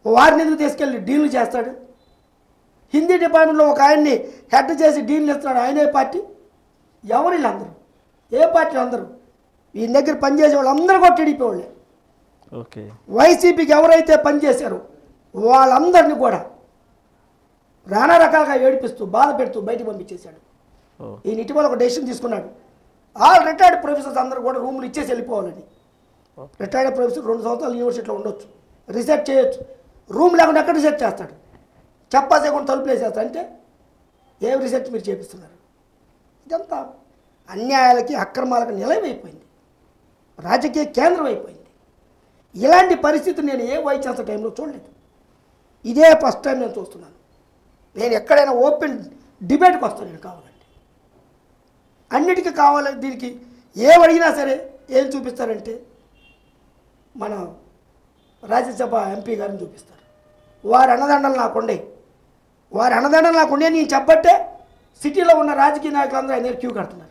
వారిని ఎందుకు తీసుకెళ్ళి డీల్లు చేస్తాడు హిందీ డిపార్ట్మెంట్లో ఒక ఆయన్ని హెడ్ చేసి డీల్లు ఇస్తున్నాడు ఆయనే పార్టీ ఎవరు వీళ్ళందరూ ఏ పార్టీ అందరూ ఈ దగ్గర పనిచేసే వాళ్ళు అందరూ కూడా టీడీపీ వాళ్ళే ఓకే వైసీపీకి ఎవరైతే పనిచేశారో వాళ్ళందరినీ కూడా నానా రకాలుగా ఏడిపిస్తూ బాధ పెడుతూ బయటికి పంపించేశాడు ఓ ఈయన ఇటీవల ఒక డెసిషన్ తీసుకున్నాడు ఆల్ రిటైర్డ్ ప్రొఫెసర్స్ అందరూ కూడా రూములు ఇచ్చేసి వెళ్ళిపోవాలని రిటైర్డ్ ప్రొఫెసర్ రెండు సంవత్సరాలు యూనివర్సిటీలో ఉండొచ్చు రీసెర్చ్ చేయొచ్చు రూమ్ లేకుండా ఎక్కడ రీసెర్చ్ చేస్తాడు చెప్పా చేయకుండా తలుపులు వేసేస్తాడు అంటే ఏం రీసెర్చ్ మీరు చేపిస్తున్నారు ఇదంతా అన్యాయాలకి అక్రమాలకు నిలవైపోయింది రాజకీయ కేంద్రం అయిపోయింది ఇలాంటి పరిస్థితి నేను ఏ వైచాన్స టైంలో చూడలేదు ఇదే ఫస్ట్ టైం నేను చూస్తున్నాను నేను ఎక్కడైనా ఓపెన్ డిబేట్కి వస్తాను నేను కావాలంటే అన్నిటికీ కావాలి దీనికి ఏం అడిగినా సరే ఏం చూపిస్తారంటే మన రాజ్యసభ ఎంపీ గారిని చూపిస్తారు వారి అన్నదండలు నాకుండే వారి అన్నదండలు నాకుండే నేను చెప్పట్టే సిటీలో ఉన్న రాజకీయ నాయకులందరూ ఆయన దగ్గర క్యూ కడుతున్నారు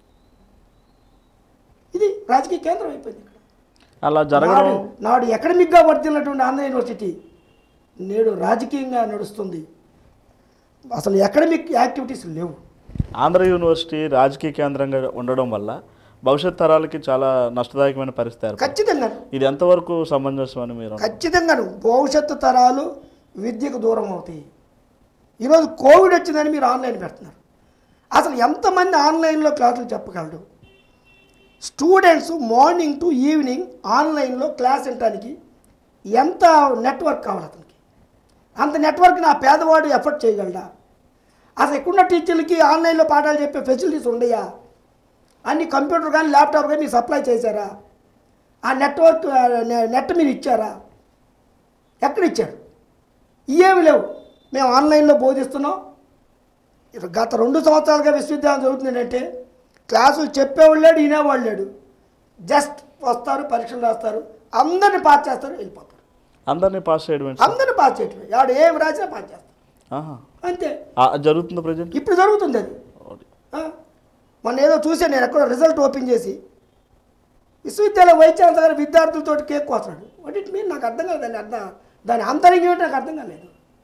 ఇది రాజకీయ కేంద్రం అయిపోయింది ఇక్కడ అలా జరగడం నాడు నాడు ఎకడమిక్గా వర్దిల్లినటువంటి ఆంధ్ర యూనివర్సిటీ నేడు రాజకీయంగా నడుస్తుంది అసలు ఎకడమిక్ యాక్టివిటీస్ లేవు ఆంధ్ర యూనివర్సిటీ రాజకీయ కేంద్రంగా ఉండడం వల్ల భవిష్యత్ తరాలకి చాలా నష్టదాయకమైన పరిస్థితి ఏర్పడింది. ఖచ్చితంగా ఇది ఎంతవరకు సమంజసం అని మీరు ఖచ్చితంగా భవిష్యత్తు తరాలు విద్యకు దూరం అవుతాయి ఈరోజు కోవిడ్ వచ్చిందని మీరు ఆన్లైన్ పెడుతున్నారు అసలు ఎంతమంది ఆన్లైన్లో క్లాసులు చెప్పగలరు స్టూడెంట్స్ మార్నింగ్ టు ఈవినింగ్ ఆన్లైన్లో క్లాస్ వినడానికి ఎంత నెట్వర్క్ కావాలి అతనికి అంత నెట్వర్క్ నా పేదవాడు ఎఫర్ట్ చేయగలడా అసలు ఇక్కడున్న టీచర్లకి ఆన్లైన్లో పాఠాలు చెప్పే ఫెసిలిటీస్ ఉండయా అన్ని కంప్యూటర్ కానీ ల్యాప్టాప్ కానీ మీరు సప్లై చేశారా ఆ నెట్వర్క్ ఆ, నె- నెట్ మీరు ఇచ్చారా ఎక్కడ ఇచ్చారు ఇవేమి లేవు మేము ఆన్లైన్లో బోధిస్తున్నాం ఇక గత రెండు సంవత్సరాలుగా విశ్వవిద్యాలయం జరుగుతుంది అంటే క్లాసులు చెప్పేవాళ్ళు లేడు వినేవాళ్ళు లేడు జస్ట్ వస్తారు పరీక్షలు రాస్తారు అందరిని పాస్ చేస్తారు వెళ్ళిపోతారు అందరినీ పాస్ చేయడం ఏంటి సార్? అందరిని పాస్ చేయటమే వాడు ఏం రాసినా పాస్ చేస్తారు ఆహా. అంతే ఆ, జరుగుతుందా ప్రజెంట్ ఇప్పుడు జరుగుతుంది అది ఆ? మొన్న ఏదో చూసాను నేను ఎక్కడో రిజల్ట్ ఓపెన్ చేసి విశ్వవిద్యాలయం వైస్ ఛాన్సలర్ గారు విద్యార్థులతో కేక్ కోస్తాడు వాట్ ఇట్ మీన్ నాకు అర్థం కాదు దాని అర్థం దాని అంతరంగం ఏంటో నాకు అర్థం కాలేదు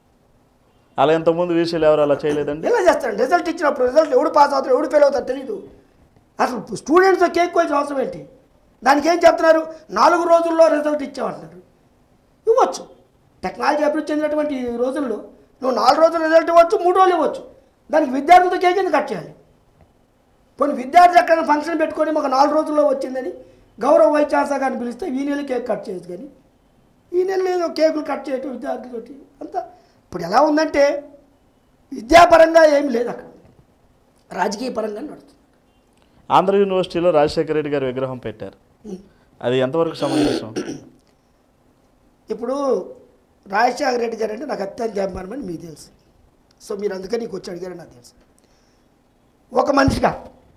అలా ఇంతకుముందు వీసీలు ఎవరు అలా చేయలేదండి ఎలా చేస్తాడు రిజల్ట్ ఇచ్చినప్పుడు రిజల్ట్ ఎవడు పాస్ అవుతాడు ఎవడు ఫెయిల్ అవుతాడు తెలియదు అసలు స్టూడెంట్స్తో కేక్ కోసిన అవసరం ఏంటి దానికి ఏం చెప్తున్నారు నాలుగు రోజుల్లో రిజల్ట్ ఇచ్చామంటున్నారు ఇవ్వచ్చు టెక్నాలజీ అభివృద్ధి చెందినటువంటి ఈ రోజుల్లో నువ్వు నాలుగు రోజులు రిజల్ట్ ఇవ్వచ్చు మూడు రోజులు ఇవ్వచ్చు దానికి విద్యార్థులతో కేక్ ఎందుకు కట్ చేయాలి పోనీ విద్యార్థి ఎక్కడైనా ఫంక్షన్ పెట్టుకొని మాకు నాలుగు రోజుల్లో వచ్చిందని గౌరవ వైస్ ఛాన్సలర్ గారిని పిలిస్తే ఈ నెల కేక్ కట్ చేయొచ్చు కానీ ఈ నెల ఏదో కేకులు కట్ చేయటం విద్యార్థులతోటి అంతా ఇప్పుడు ఎలా ఉందంటే విద్యాపరంగా ఏమి లేదు అక్కడ రాజకీయ పరంగా నడుస్తుంది ఆంధ్ర యూనివర్సిటీలో రాజశేఖర రెడ్డి గారి విగ్రహం పెట్టారు అది ఎంతవరకు సమంజసం ఇప్పుడు రాజశేఖర రెడ్డి గారు అంటే నాకు అత్యంత అభిమానం అని మీకు తెలుసు సో మీరు అందుకని నీకు వచ్చి అడిగారని నాకు తెలుసు ఒక మనిషిగా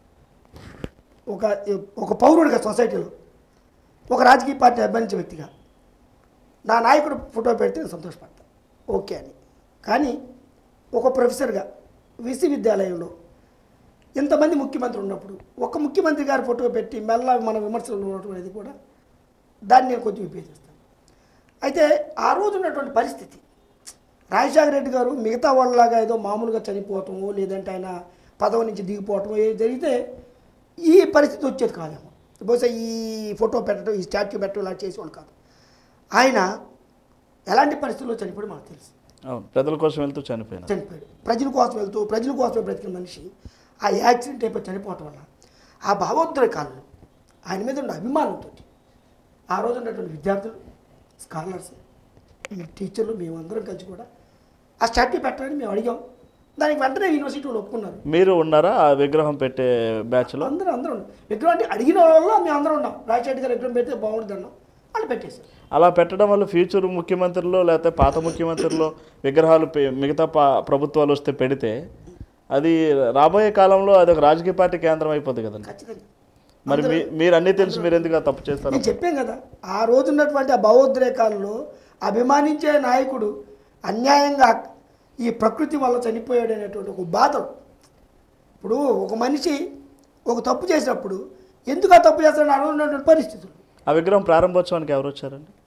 ఒక ఒక పౌరుడిగా సొసైటీలో ఒక రాజకీయ పార్టీ అభిమానించే వ్యక్తిగా నా నాయకుడు ఫోటో పెడితే నేను సంతోషపడతా ఓకే అని కానీ ఒక ప్రొఫెసర్గా విశ్వవిద్యాలయంలో ఇంతమంది ముఖ్యమంత్రి ఉన్నప్పుడు ఒక ముఖ్యమంత్రి గారి ఫోటో పెట్టి మెల్ల మన విమర్శలు ఉండటం అనేది కూడా దాన్ని నేను కొంచెం విభేదిస్తాను అయితే ఆ రోజు ఉన్నటువంటి పరిస్థితి రాజశేఖర రెడ్డి గారు మిగతా వాళ్ళలాగా ఏదో మామూలుగా చనిపోవటము లేదంటే ఆయన పదవి నుంచి దిగిపోవటము ఏ జరిగితే ఈ పరిస్థితి వచ్చేది కాదేమో బహుశా ఈ ఫోటో పెట్టడం ఈ స్టాచ్యూ పెట్టడం ఇలా చేసేవాళ్ళు కాదు ఆయన ఎలాంటి పరిస్థితుల్లో చనిపోయాడు మనకు తెలుసు అవును ప్రజల కోసం వెళ్తూ చనిపోయినారు చనిపోయాడు ప్రజల కోసం వెళ్తూ ప్రజల కోసమే బ్రతికిన మనిషి ఆ యాక్సిడెంట్ అయిపోయి చనిపోవటం వల్ల ఆ భావోద్రేకాలను ఆయన మీద ఉన్న అభిమానంతో ఆ రోజు ఉన్నటువంటి విద్యార్థులు స్కాలర్స్ ఈ టీచర్లు మేమందరం కలిసి కూడా ఆ స్టాట్యూ పెట్టాలని మేము అడిగాం దానికి వెంటనే యూనివర్సిటీ వాళ్ళు ఒప్పుకున్నారు మీరు ఉన్నారా ఆ విగ్రహం పెట్టే బ్యాచ్లో అందరూ అందరూ ఉన్నాం విగ్రహం అంటే అడిగిన వాళ్ళలో మేము అందరం ఉన్నాం రాజశేఖర్ గారు విగ్రహం పెడితే బాగుంటుంది అన్నాం వాళ్ళు పెట్టేశారు అలా పెట్టడం వల్ల ఫ్యూచర్ ముఖ్యమంత్రులు లేకపోతే పాత ముఖ్యమంత్రులు విగ్రహాలు పె- మిగతా పా- ప్రభుత్వాలు వస్తే పెడితే అది రాబోయే కాలంలో అది ఒక రాజకీయ పార్టీ కేంద్రం అయిపోతుంది కదండి ఖచ్చితంగా మరి మీ మీరు అన్నీ తెలిసి మీరు ఎందుకు ఆ తప్పు చేస్తారు నేను చెప్పాను కదా ఆ రోజు ఉన్నటువంటి ఆ భావోద్రేకాల్లో అభిమానించే నాయకుడు అన్యాయంగా ఈ ప్రకృతి వల్ల చనిపోయాడు అనేటువంటి ఒక బాధ ఇప్పుడు ఒక మనిషి ఒక తప్పు చేసినప్పుడు ఎందుకు ఆ తప్పు చేస్తాడని ఆ రోజు ఉన్నటువంటి పరిస్థితులు ఆ విగ్రహం ప్రారంభోత్సవానికి ఎవరు వచ్చారండి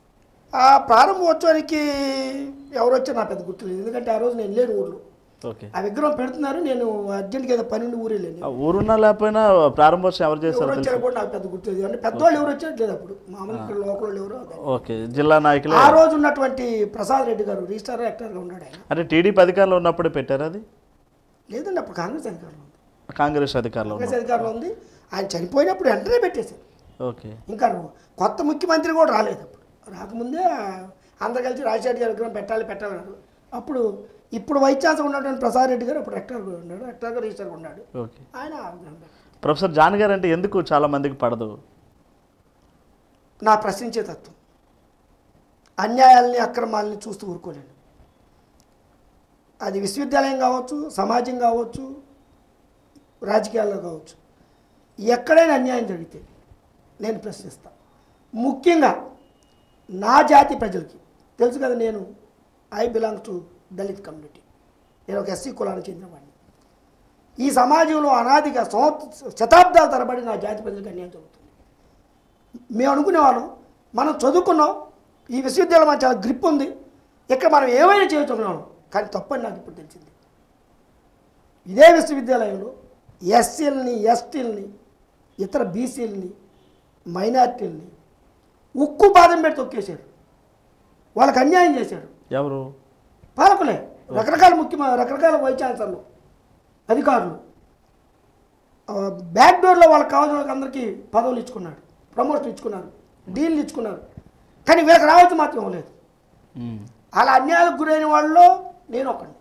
ఆ ప్రారంభోత్సవానికి ఎవరు వచ్చారు నా పెద్ద గుర్తులేదు ఎందుకంటే ఆ రోజు నేను లేను ఊర్లో ఓకే ఆ విగ్రహం పెడుతున్నారు నేను అర్జెంట్గా ఏదో పన్నెండు ఊరు వెళ్ళాను ఆ ఊరున్నా లేకపోయినా ప్రారంభోత్సవం ఎవరు ఎవరు చేశారు వచ్చారో కూడా నాకు పెద్ద గుర్తులేదు అంటే పెద్దవాళ్ళు ఎవరు వచ్చారు అప్పుడు మామూలుగా ఇక్కడ లోకల్ వాళ్ళు ఎవరు అదే. ఓకే జిల్లా నాయకులే ఆ రోజు ఉన్నటువంటి ప్రసాద్ రెడ్డి గారు రిజిస్టార్ యాక్టర్గా ఉన్నాడు ఆయన అంటే టీడీపీ అధికారంలో ఉన్నప్పుడే పెట్టారు అది లేదండి అప్పుడు కాంగ్రెస్ అధికారంలో ఉంది కాంగ్రెస్ అధికారంలో కాంగ్రెస్ అధికారంలో ఉంది ఆయన చనిపోయినప్పుడు వెంటనే పెట్టేశారు ఓకే ఇంకా కొత్త ముఖ్యమంత్రి కూడా రాలేదు అప్పుడు రాకముందే అందరు కలిసి రాజశేఖర్ గారి విగ్రహం పెట్టాలి పెట్టాలన్నారు అప్పుడు ఇప్పుడు వైస్ ఛాన్సలర్ ఉన్నటువంటి ప్రసాద్ రెడ్డి గారు అప్పుడు రెక్టర్గా ఉన్నాడు రెక్టర్గా రిజిస్టర్గా ఉన్నాడు ఓకే ఆయన ఆ విగ్రహం పెట్టారు. ప్రొఫెసర్ జాన్ గారు అంటే ఎందుకు చాలా మందికి పడదు నా ప్రశ్నించే తత్వం అన్యాయాల్ని అక్రమాలని చూస్తూ ఊరుకోలేను అది విశ్వవిద్యాలయం కావచ్చు సమాజం కావచ్చు రాజకీయాల్లో కావచ్చు ఎక్కడైనా అన్యాయం జరిగితే నేను ప్రశ్నిస్తా ముఖ్యంగా నా జాతి ప్రజలకి తెలుసు కదా నేను I belong to Dalit community నేను ఒక ఎస్సీ కులానికి చెందినవాడిని ఈ సమాజంలో అనాదిగా సంవత్స శతాబ్దాల తరబడి నా జాతి ప్రజలకు అన్యాయం జరుగుతుంది మేము అనుకునేవాళ్ళం మనం చదువుకున్నాం ఈ విశ్వవిద్యాలయం మనకు చాలా గ్రిప్ ఉంది ఇక్కడ మనం ఏమైనా చేయొచ్చుకున్నాం కానీ తప్పని నాకు ఇప్పుడు తెలిసింది ఇదే విశ్వవిద్యాలయంలో ఎస్సీలని ఎస్టీలని ఇతర బీసీలని మైనార్టీలని ఉక్కు బాదం పెట్టి తొక్కేశారు వాళ్ళకి అన్యాయం చేశారు ఎవరు పాలకులే రకరకాల ముఖ్య రకరకాల వైస్ ఛాన్సలర్లు అధికారులు ఆ, బ్యాక్ డోర్లో వాళ్ళకి కావాల్సిన వాళ్ళకి అందరికీ పదవులు ఇచ్చుకున్నాడు ప్రమోషన్ ఇచ్చుకున్నారు డీల్లు ఇచ్చుకున్నారు కానీ వీళ్ళకి రావచ్చు మాత్రం ఇవ్వలేదు ఉమ్. అలా అన్యాయాలకు గురైన వాళ్ళలో నేను ఒకడిని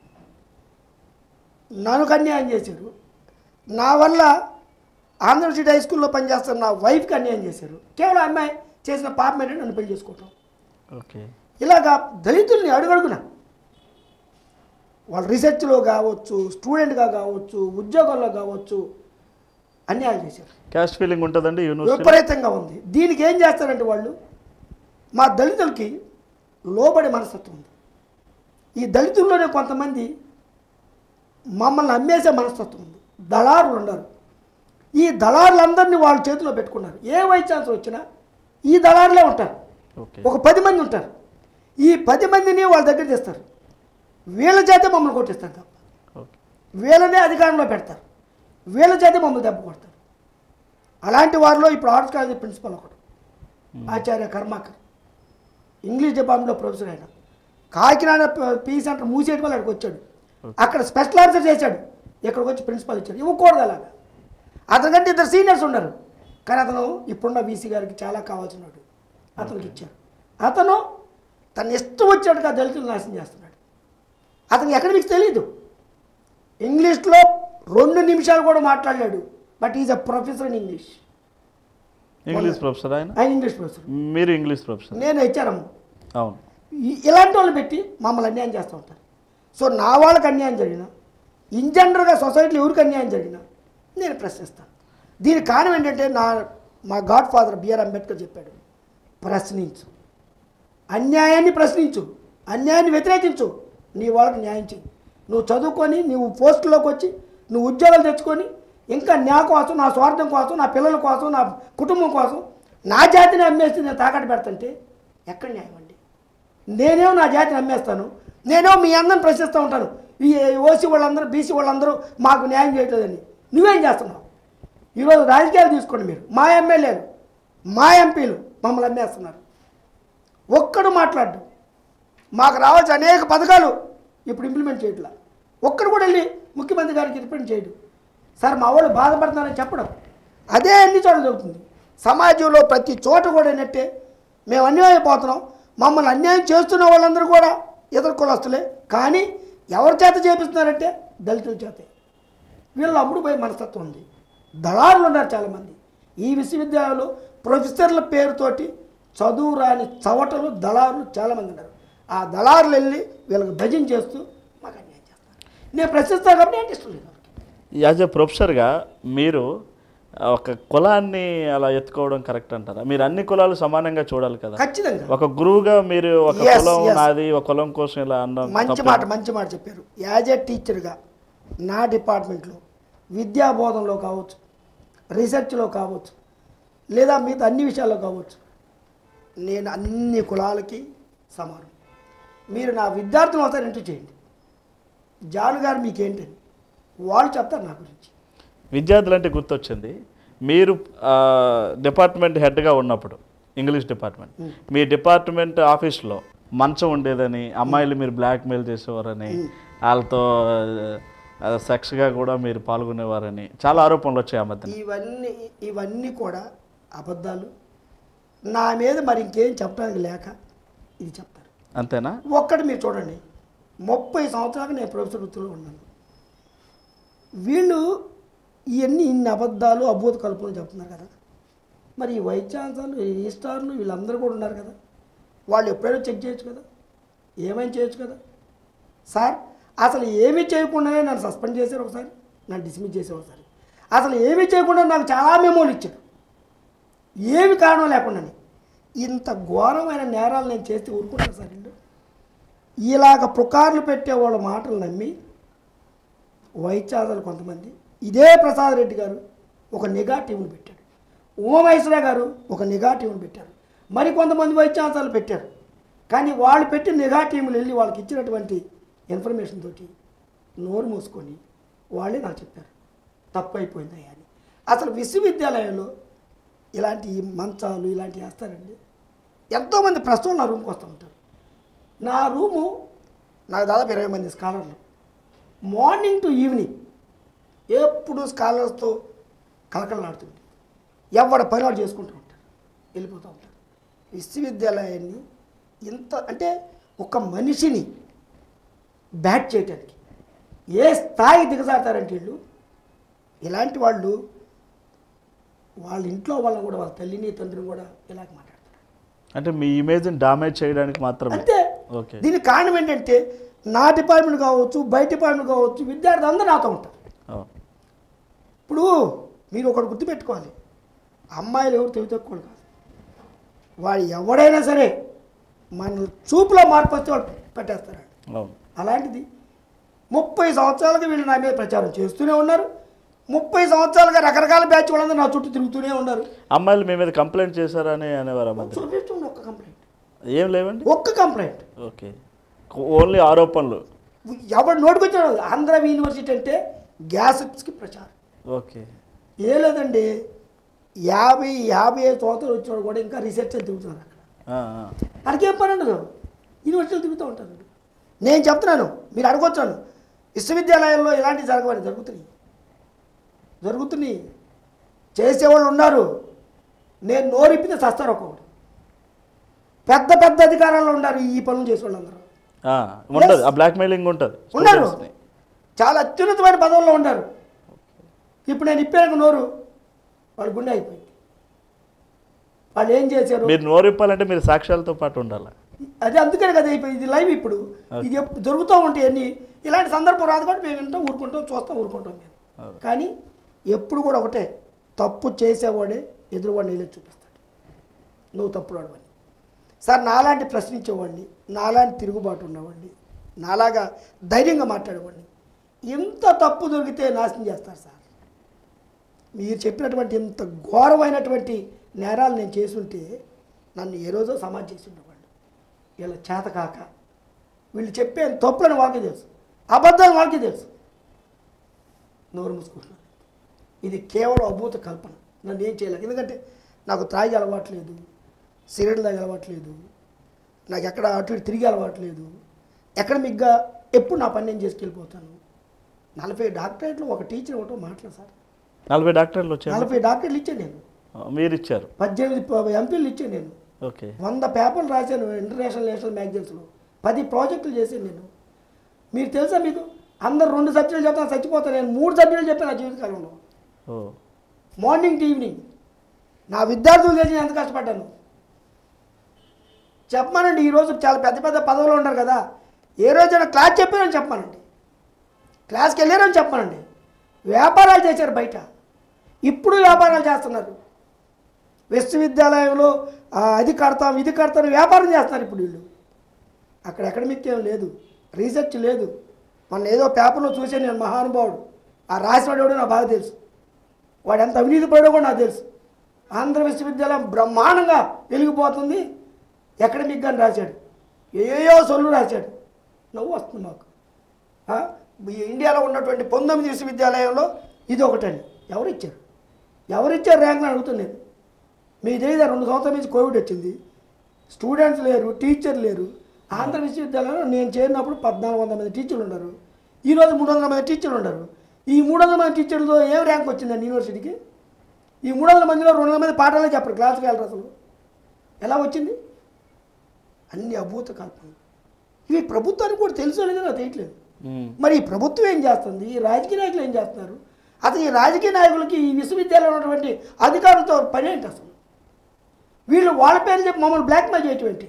నన్ను అన్యాయం చేశారు నా వల్ల ఆంధ్రప్రదేశ్ హై స్కూల్లో పనిచేస్తున్న నా వైఫ్కి అన్యాయం చేశారు కేవలం అమ్మాయి చేసిన పాపం ఏంటంటే నన్ను పెళ్లి చేసుకోవటం ఓకే ఇలాగా దళితుల్ని అడుగడుగున వాళ్ళ రీసెర్చ్లో కావచ్చు స్టూడెంట్గా కావచ్చు ఉద్యోగంలో కావచ్చు అన్యాయం చేశారు క్యాస్ట్ ఫీలింగ్ ఉంటుందండి యూనివర్సిటీ విపరీతంగా ఉంది దీనికి ఏం చేస్తారంటే వాళ్ళు మా దళితులకి లోబడి మనస్తత్వం ఉంది ఈ దళితుల్లోనే కొంతమంది మమ్మల్ని అమ్మేసే మనస్తత్వం ఉంది దళారులు ఉన్నారు ఈ దళారులందరినీ వాళ్ళ చేతిలో పెట్టుకున్నారు ఏ వైస్ ఛాన్సలర్ వచ్చినా ఈ దళారులే ఉంటారు ఓకే ఒక పది మంది ఉంటారు ఈ పది మందిని వాళ్ళ దగ్గర తెస్తారు వీళ్ళ చేతే మమ్మల్ని కొట్టిస్తారు తప్ప ఓకే వీళ్ళనే అధికారంలో పెడతారు వీళ్ళ చేతే మమ్మల్ని దెబ్బ కొడతారు అలాంటి వారిలో ఇప్పుడు ఆర్ట్స్ కాలేజీ ప్రిన్సిపల్ ఒకడు ఆచార్య కర్మాకర్ ఇంగ్లీష్ డిపార్ట్మెంట్లో ప్రొఫెసర్ ఆయన కాకినాడ పీ సెంటర్ మూసేయడం వల్ల అక్కడికి వచ్చాడు అక్కడ స్పెషల్ ఆఫీసర్ చేశాడు ఇక్కడికి వచ్చి ప్రిన్సిపల్ ఇచ్చాడు ఇవ్వకూడదు అలాగా అతనికంటే ఇద్దరు సీనియర్స్ ఉన్నారు కానీ అతను ఇప్పుడున్న వీసీ గారికి చాలా కావాల్సినాడు అతనికి ఇచ్చారు అతను తన ఇష్టం వచ్చినట్టుగా దళితులు నాశనం చేస్తున్నాడు అతనికి ఎకడమిక్స్ తెలియదు ఇంగ్లీష్లో రెండు నిమిషాలు కూడా మాట్లాడలేడు but is a professor in English English professor ఆయన ఆయన ఇంగ్లీష్ ప్రొఫెసర్ మీరు ఇంగ్లీష్ ప్రొఫెసర్ నేను హెచ్ఆర్ఎం అవును ఈ- ఇలాంటి వాళ్ళు పెట్టి మమ్మల్ని అన్యాయం చేస్తూ ఉంటారు సో నా వాళ్ళకి అన్యాయం జరిగినా ఇన్ జనరల్గా సొసైటీలో ఎవరికి అన్యాయం జరిగినా నేను ప్రశ్నిస్తాను దీనికి కారణం ఏంటంటే నా మా గాడ్ ఫాదర్ బిఆర్ అంబేద్కర్ చెప్పాడు ప్రశ్నించు అన్యాయాన్ని ప్రశ్నించు అన్యాయాన్ని వ్యతిరేకించు నీ వాళ్ళకి న్యాయం చేయి నువ్వు చదువుకొని నువ్వు పోస్టులోకి వచ్చి నువ్వు ఉద్యోగాలు తెచ్చుకొని ఇంకా నా కోసం నా స్వార్థం కోసం నా పిల్లల కోసం నా కుటుంబం కోసం నా జాతిని అమ్మేసి నేను తాకట్టు పెడుతుంటే ఎక్కడ న్యాయం అండి నేనేమో నా జాతిని అమ్మేస్తాను నేనేమో మీ అందరిని ప్రశ్నిస్తూ ఉంటాను ఈ ఓసీ వాళ్ళందరూ బీసీ వాళ్ళందరూ మాకు న్యాయం చేయట్లేదని నువ్వేం చేస్తున్నావు ఈరోజు రాజకీయాలు తీసుకోండి మీరు మా ఎమ్మెల్యేలు మా ఎంపీలు మమ్మల్ని అమ్మేస్తున్నారు ఒక్కడు మాట్లాడు మాకు రావాల్సిన అనేక పథకాలు ఇప్పుడు ఇంప్లిమెంట్ చేయట్లా ఒక్కడు కూడా వెళ్ళి ముఖ్యమంత్రి గారికి ఇంప్లిమెంట్ చేయడు సార్ మా వాళ్ళు బాధపడుతున్నారని చెప్పడం అదే అన్ని చోట్ల జరుగుతుంది సమాజంలో ప్రతి చోట కూడా ఏంటంటే మేము అన్యాయం అయిపోతున్నాం మమ్మల్ని అన్యాయం చేస్తున్న వాళ్ళందరూ కూడా ఇతర కులస్తులే కానీ ఎవరి చేత చేపిస్తున్నారంటే దళితుల చేతే వీళ్ళు అమ్ముడు పోయే మనస్తత్వం ఉంది దళారులు ఉన్నారు చాలామంది ఈ విశ్వవిద్యాలయంలో ప్రొఫెసర్ల పేరుతోటి చదువు రాని చవటలు దళారులు చాలామంది ఉన్నారు ఆ దళారులు వెళ్ళి వీళ్ళకి భజన చేస్తూ మాకు అన్యాయం చేస్తారు నేను ప్రశ్నిస్తాను కాబట్టి ఏంటి ఇష్టం లేదు వాళ్ళకి. యాజ్ ఎ ప్రొఫెసర్గా మీరు ఒక కులాన్ని అలా ఎత్తుకోవడం కరెక్ట్ అంటారా మీరు అన్ని కులాలు సమానంగా చూడాలి కదా ఖచ్చితంగా ఒక గురువుగా మీరు ఒక Yes, కులం yes. నాది ఒక కులం కోసం ఇలా అన్నాం మంచి మాట మంచి మాట చెప్పారు యాజ్ ఏ టీచర్గా నా డిపార్ట్మెంట్లో విద్యాబోధనలో కావచ్చు రీసెర్చ్లో కావచ్చు లేదా మిగతా అన్ని విషయాల్లో కావచ్చు నేను అన్ని కులాలకి సమానం మీరు నా విద్యార్థులు ఒకసారి ఇంటూ చేయండి జాన్ గారు మీకేంటని వాళ్ళు చెప్తారు నా గురించి విద్యార్థులు అంటే గుర్తొచ్చింది మీరు ఆ, డిపార్ట్మెంట్ హెడ్గా ఉన్నప్పుడు ఇంగ్లీష్ డిపార్ట్మెంట్ మీ డిపార్ట్మెంట్ ఆఫీస్లో మంచం ఉండేదని అమ్మాయిలు మీరు బ్లాక్మెయిల్ చేసేవారని వాళ్ళతో ఆ, సెక్స్గా కూడా మీరు పాల్గొనేవారని చాలా ఆరోపణలు వచ్చాయి ఆ మధ్యన ఇవన్నీ ఇవన్నీ కూడా అబద్ధాలు నా మీద మరి ఇంకేం చెప్పడానికి లేక ఇది చెప్తారు అంతేనా ఒక్కటి మీరు చూడండి ముప్పై సంవత్సరాలకు నేను ప్రొఫెసర్ వృత్తిలో ఉన్నాను వీళ్ళు ఇవన్నీ ఇన్ని అబద్ధాలు అభూత కల్పనలు చెప్తున్నారు కదా మరి ఈ వైస్ ఛాన్సలర్లు ఈ రిజిస్ట్రార్లు వీళ్ళందరూ కూడా ఉన్నారు కదా వాళ్ళు ఎప్పుడైనా చెక్ చేయొచ్చు కదా ఏమైనా చేయొచ్చు కదా సార్ అసలు ఏమీ చేయకుండానే నన్ను సస్పెండ్ చేశారు ఒకసారి నన్ను డిస్మిస్ చేశారు ఒకసారి అసలు ఏమీ చేయకుండా నాకు చాలా మెమోలు ఇచ్చారు ఏమి కారణం లేకుండానే ఇంత ఘోరమైన నేరాలు నేను చేస్తే ఊరుకుంటాను సార్ వీళ్ళు ఇలాగ పుకార్లు పెట్టే వాళ్ళ మాటలు నమ్మి వైద్యాదాలు కొంతమంది ఇదే ప్రసాద్ రెడ్డి గారు ఒక నిఘా టీంను పెట్టాడు ఉమామహేశ్వర గారు ఒక నిఘా టీంను పెట్టారు మరి కొంతమంది వైద్యాసాలు పెట్టారు కానీ వాళ్ళు పెట్టిన నిఘా టీములు వెళ్ళి వాళ్ళకి ఇచ్చినటువంటి ఇన్ఫర్మేషన్ తోటి నోరు మూసుకొని వాళ్ళే నాకు చెప్పారు తప్పు అయిపోయింది అని అసలు విశ్వవిద్యాలయంలో ఇలాంటి మంచాలు ఇలాంటివి వేస్తారండి ఎంతోమంది ప్రస్తుతం నా రూమ్కి వస్తూ ఉంటారు నా రూము నాకు దాదాపు ఇరవై మంది స్కాలర్లు మార్నింగ్ టు ఈవినింగ్ ఎప్పుడు స్కాలర్స్తో కలకలలాడుతుంది ఎవడ పని వాడు చేసుకుంటూ ఉంటారు వెళ్ళిపోతూ ఉంటారు విశ్వవిద్యాలయాన్ని ఇంత అంటే ఒక మనిషిని బ్యాట్ చేయటానికి ఏ స్థాయి దిగజారుతారంటే వీళ్ళు ఇలాంటి వాళ్ళు వాళ్ళ ఇంట్లో వాళ్ళని కూడా వాళ్ళ తల్లిని తండ్రిని కూడా ఇలాగ మాట్లాడతారు అంటే మీ ఇమేజ్ని డామేజ్ చేయడానికి మాత్రమే అంతే ఓకే దీనికి కారణం ఏంటంటే నా డిపార్ట్మెంట్ కావచ్చు బయట డిపార్ట్మెంట్ కావచ్చు విద్యార్థులు అందరూ నాతో ఉంటారు అవును. ఇప్పుడు మీరు ఒకటి గుర్తుపెట్టుకోవాలి అమ్మాయిలు ఎవరు తెలివి తక్కువ కాదు వాడు ఎవడైనా సరే మన చూపులో మార్పు వస్తే వాళ్ళు పెట్టేస్తారు అవును అలాంటిది ముప్పై సంవత్సరాలుగా వీళ్ళు నా మీద ప్రచారం చేస్తూనే ఉన్నారు ముప్పై సంవత్సరాలుగా రకరకాల బ్యాచ్ వాళ్ళందరూ నా చుట్టూ తిరుగుతూనే ఉన్నారు అమ్మాయిలు మీ మీద కంప్లైంట్ చేశారని అనేవారు ఆ మధ్య చూపించండి ఒక్క కంప్లైంట్ ఏం లేవండి ఒక్క కంప్లైంట్ ఓకే ఓన్లీ ఆరోపణలు ఎవడు నోటుకొచ్చాడు ఆంధ్ర యూనివర్సిటీ అంటే గ్యాస్కి ప్రచారం ఓకే ఏ లేదండి యాభై యాభై ఐదు సంవత్సరాలు వచ్చినాడు కూడా ఇంకా రీసెర్చ్ తిరుగుతున్నారు అక్కడ ఆ, ఆ. అడిగేం పని ఉండదు యూనివర్సిటీలు తిరుగుతూ ఉంటారు నేను చెప్తున్నాను మీరు అడగొచ్చాను విశ్వవిద్యాలయాల్లో ఇలాంటివి జరగవని జరుగుతున్నాయి జరుగుతున్నాయి చేసేవాళ్ళు ఉన్నారు నేను నోరిప్పితే చస్తారు ఒకడు పెద్ద పెద్ద అధికారాల్లో ఉన్నారు ఈ పనులు చేసేవాళ్ళు అందరూ ఆ, ఉంటుంది ఆ బ్లాక్మెయిలింగ్ ఉంటుంది ఉన్నారు Students ని. చాలా అత్యున్నతమైన పదవుల్లో ఉన్నారు ఇప్పుడు నేను ఇప్పాను నోరు వాళ్ళు గుండె అయిపోయింది వాళ్ళు ఏం చేశారు మీరు నోరిప్పాలంటే మీరు సాక్ష్యాలతో పాటు ఉండాలి అది అందుకనే కదా అయిపోయింది ఇది లైవ్ ఇప్పుడు ఇది ఎప్పుడు జరుగుతూ ఉంటాయి అన్ని ఇలాంటి సందర్భం రాదు కాబట్టి మేము వింటాం ఊరుకుంటాం చూస్తాం ఊరుకుంటాం మేము అవును. కానీ ఎప్పుడు కూడా ఒకటే తప్పు చేసేవాడే ఎదురువాడిని వెళ్ళి చూపిస్తాడు నువ్వు తప్పుడు వాడివని సార్ నాలాంటి ప్రశ్నించేవాడిని నాలాంటి తిరుగుబాటు ఉన్నవాడిని నాలాగా ధైర్యంగా మాట్లాడేవాడిని ఇంత తప్పు దొరికితే నాశనం చేస్తారు సార్ మీరు చెప్పినటువంటి ఇంత ఘోరమైనటువంటి నేరాలు నేను చేసుంటే నన్ను ఏ రోజో సమాజ్ చేసి ఉండేవాళ్ళు వీళ్ళ చేత కాక వీళ్ళు చెప్పే తప్పులని వాళ్ళకి తెలుసు అబద్ధాలు వాళ్ళకి తెలుసు నోరు మూసుకుంటున్నారు ఇది కేవలం అభూత కల్పన నన్ను ఏం చేయలేదు ఎందుకంటే నాకు త్రాగి అలవాట్లేదు సిగరెట్ తాగి అలవాట్లేదు నాకు ఎక్కడ అటు ఇటు తిరిగి అలవాట్లేదు ఎకడమిక్గా ఎప్పుడు నా పని నేను చేసుకెళ్ళిపోతాను నలభై డాక్టరేట్లు ఒక టీచర్ ఒకటో మాట్లాడు సార్ నలభై డాక్టర్లు వచ్చారు నలభై డాక్టర్లు ఇచ్చాను నేను మీరు ఇచ్చారు పద్దెనిమిది ప- ఎంపీలు ఇచ్చాను నేను ఓకే వంద పేపర్లు రాశాను ఇంటర్నేషనల్ నేషనల్ మ్యాగజైన్స్లో పది ప్రాజెక్టులు చేశాను నేను మీరు తెలుసా మీకు అందరు రెండు సబ్జెక్టులు చెప్తాను చచ్చిపోతాను నేను మూడు సబ్జెక్టులు చెప్పాను నా జీవితకాలంలో ఓ మార్నింగ్ టు ఈవినింగ్ నా విద్యార్థులు తెలిసి నేను ఎంత కష్టపడ్డాను చెప్పమానండి ఈరోజు చాలా పెద్ద పెద్ద పదవులు ఉంటారు కదా ఏ రోజైనా క్లాస్ చెప్పారని చెప్పమానండి క్లాస్కి వెళ్ళారని చెప్పమానండి వ్యాపారాలు చేశారు బయట ఇప్పుడు వ్యాపారాలు చేస్తున్నారు విశ్వవిద్యాలయంలో ఆ, అది కడతాం ఇది కడతాం వ్యాపారం చేస్తున్నారు ఇప్పుడు వీళ్ళు అక్కడ అకాడమిక్ ఏం లేదు రీసెర్చ్ లేదు మొన్న ఏదో పేపర్లో చూసాను నేను మహానుభావుడు ఆ రాసినవాడు ఎవడో నాకు బాగా తెలుసు వాడు ఎంత అవినీతి పడో కూడా నాకు తెలుసు ఆంధ్ర విశ్వవిద్యాలయం బ్రహ్మాండంగా వెలిగిపోతుంది అకాడమిక్ అని రాశాడు ఏయో సొల్లు రాశాడు నవ్వు వస్తుంది మాకు ఆ? ఈ ఇండియాలో ఉన్నటువంటి పంతొమ్మిది విశ్వవిద్యాలయంలో ఇది ఒకటండి ఎవరు ఇచ్చారు ఎవరు ఇచ్చారు ర్యాంక్ అని అడుగుతుంది నేను మీకు తెలియదు రెండు సంవత్సరాల నుంచి కోవిడ్ వచ్చింది స్టూడెంట్స్ లేరు టీచర్ లేరు ఆంధ్ర విశ్వవిద్యాలయంలో నేను చేరినప్పుడు పద్నాలుగు వందల మంది టీచర్లు ఉన్నారు ఈరోజు మూడు వందల మంది టీచర్లు ఉన్నారు ఈ మూడు వందల మంది టీచర్లతో ఏం ర్యాంక్ వచ్చిందండి యూనివర్సిటీకి ఈ మూడు వందల మందిలో రెండు వందల మంది పాఠాలే చెప్పరు క్లాస్కి వెళ్ళరు అసలు ఎలా వచ్చింది అన్ని అభూత కల్పన ఇవి ప్రభుత్వానికి కూడా తెలుసు అనేది నాకు తెలియట్లేదు ఉమ్. మరి ఈ ప్రభుత్వం ఏం చేస్తుంది ఈ రాజకీయ నాయకులు ఏం చేస్తున్నారు అసలు ఈ రాజకీయ నాయకులకి ఈ విశ్వవిద్యాలయంలో ఉన్నటువంటి అధికారులతో పని ఏంటి అసలు వీళ్ళు వాళ్ళ పేర్లు చెప్పి మమ్మల్ని బ్లాక్మెయిల్ చేయటం ఏంటి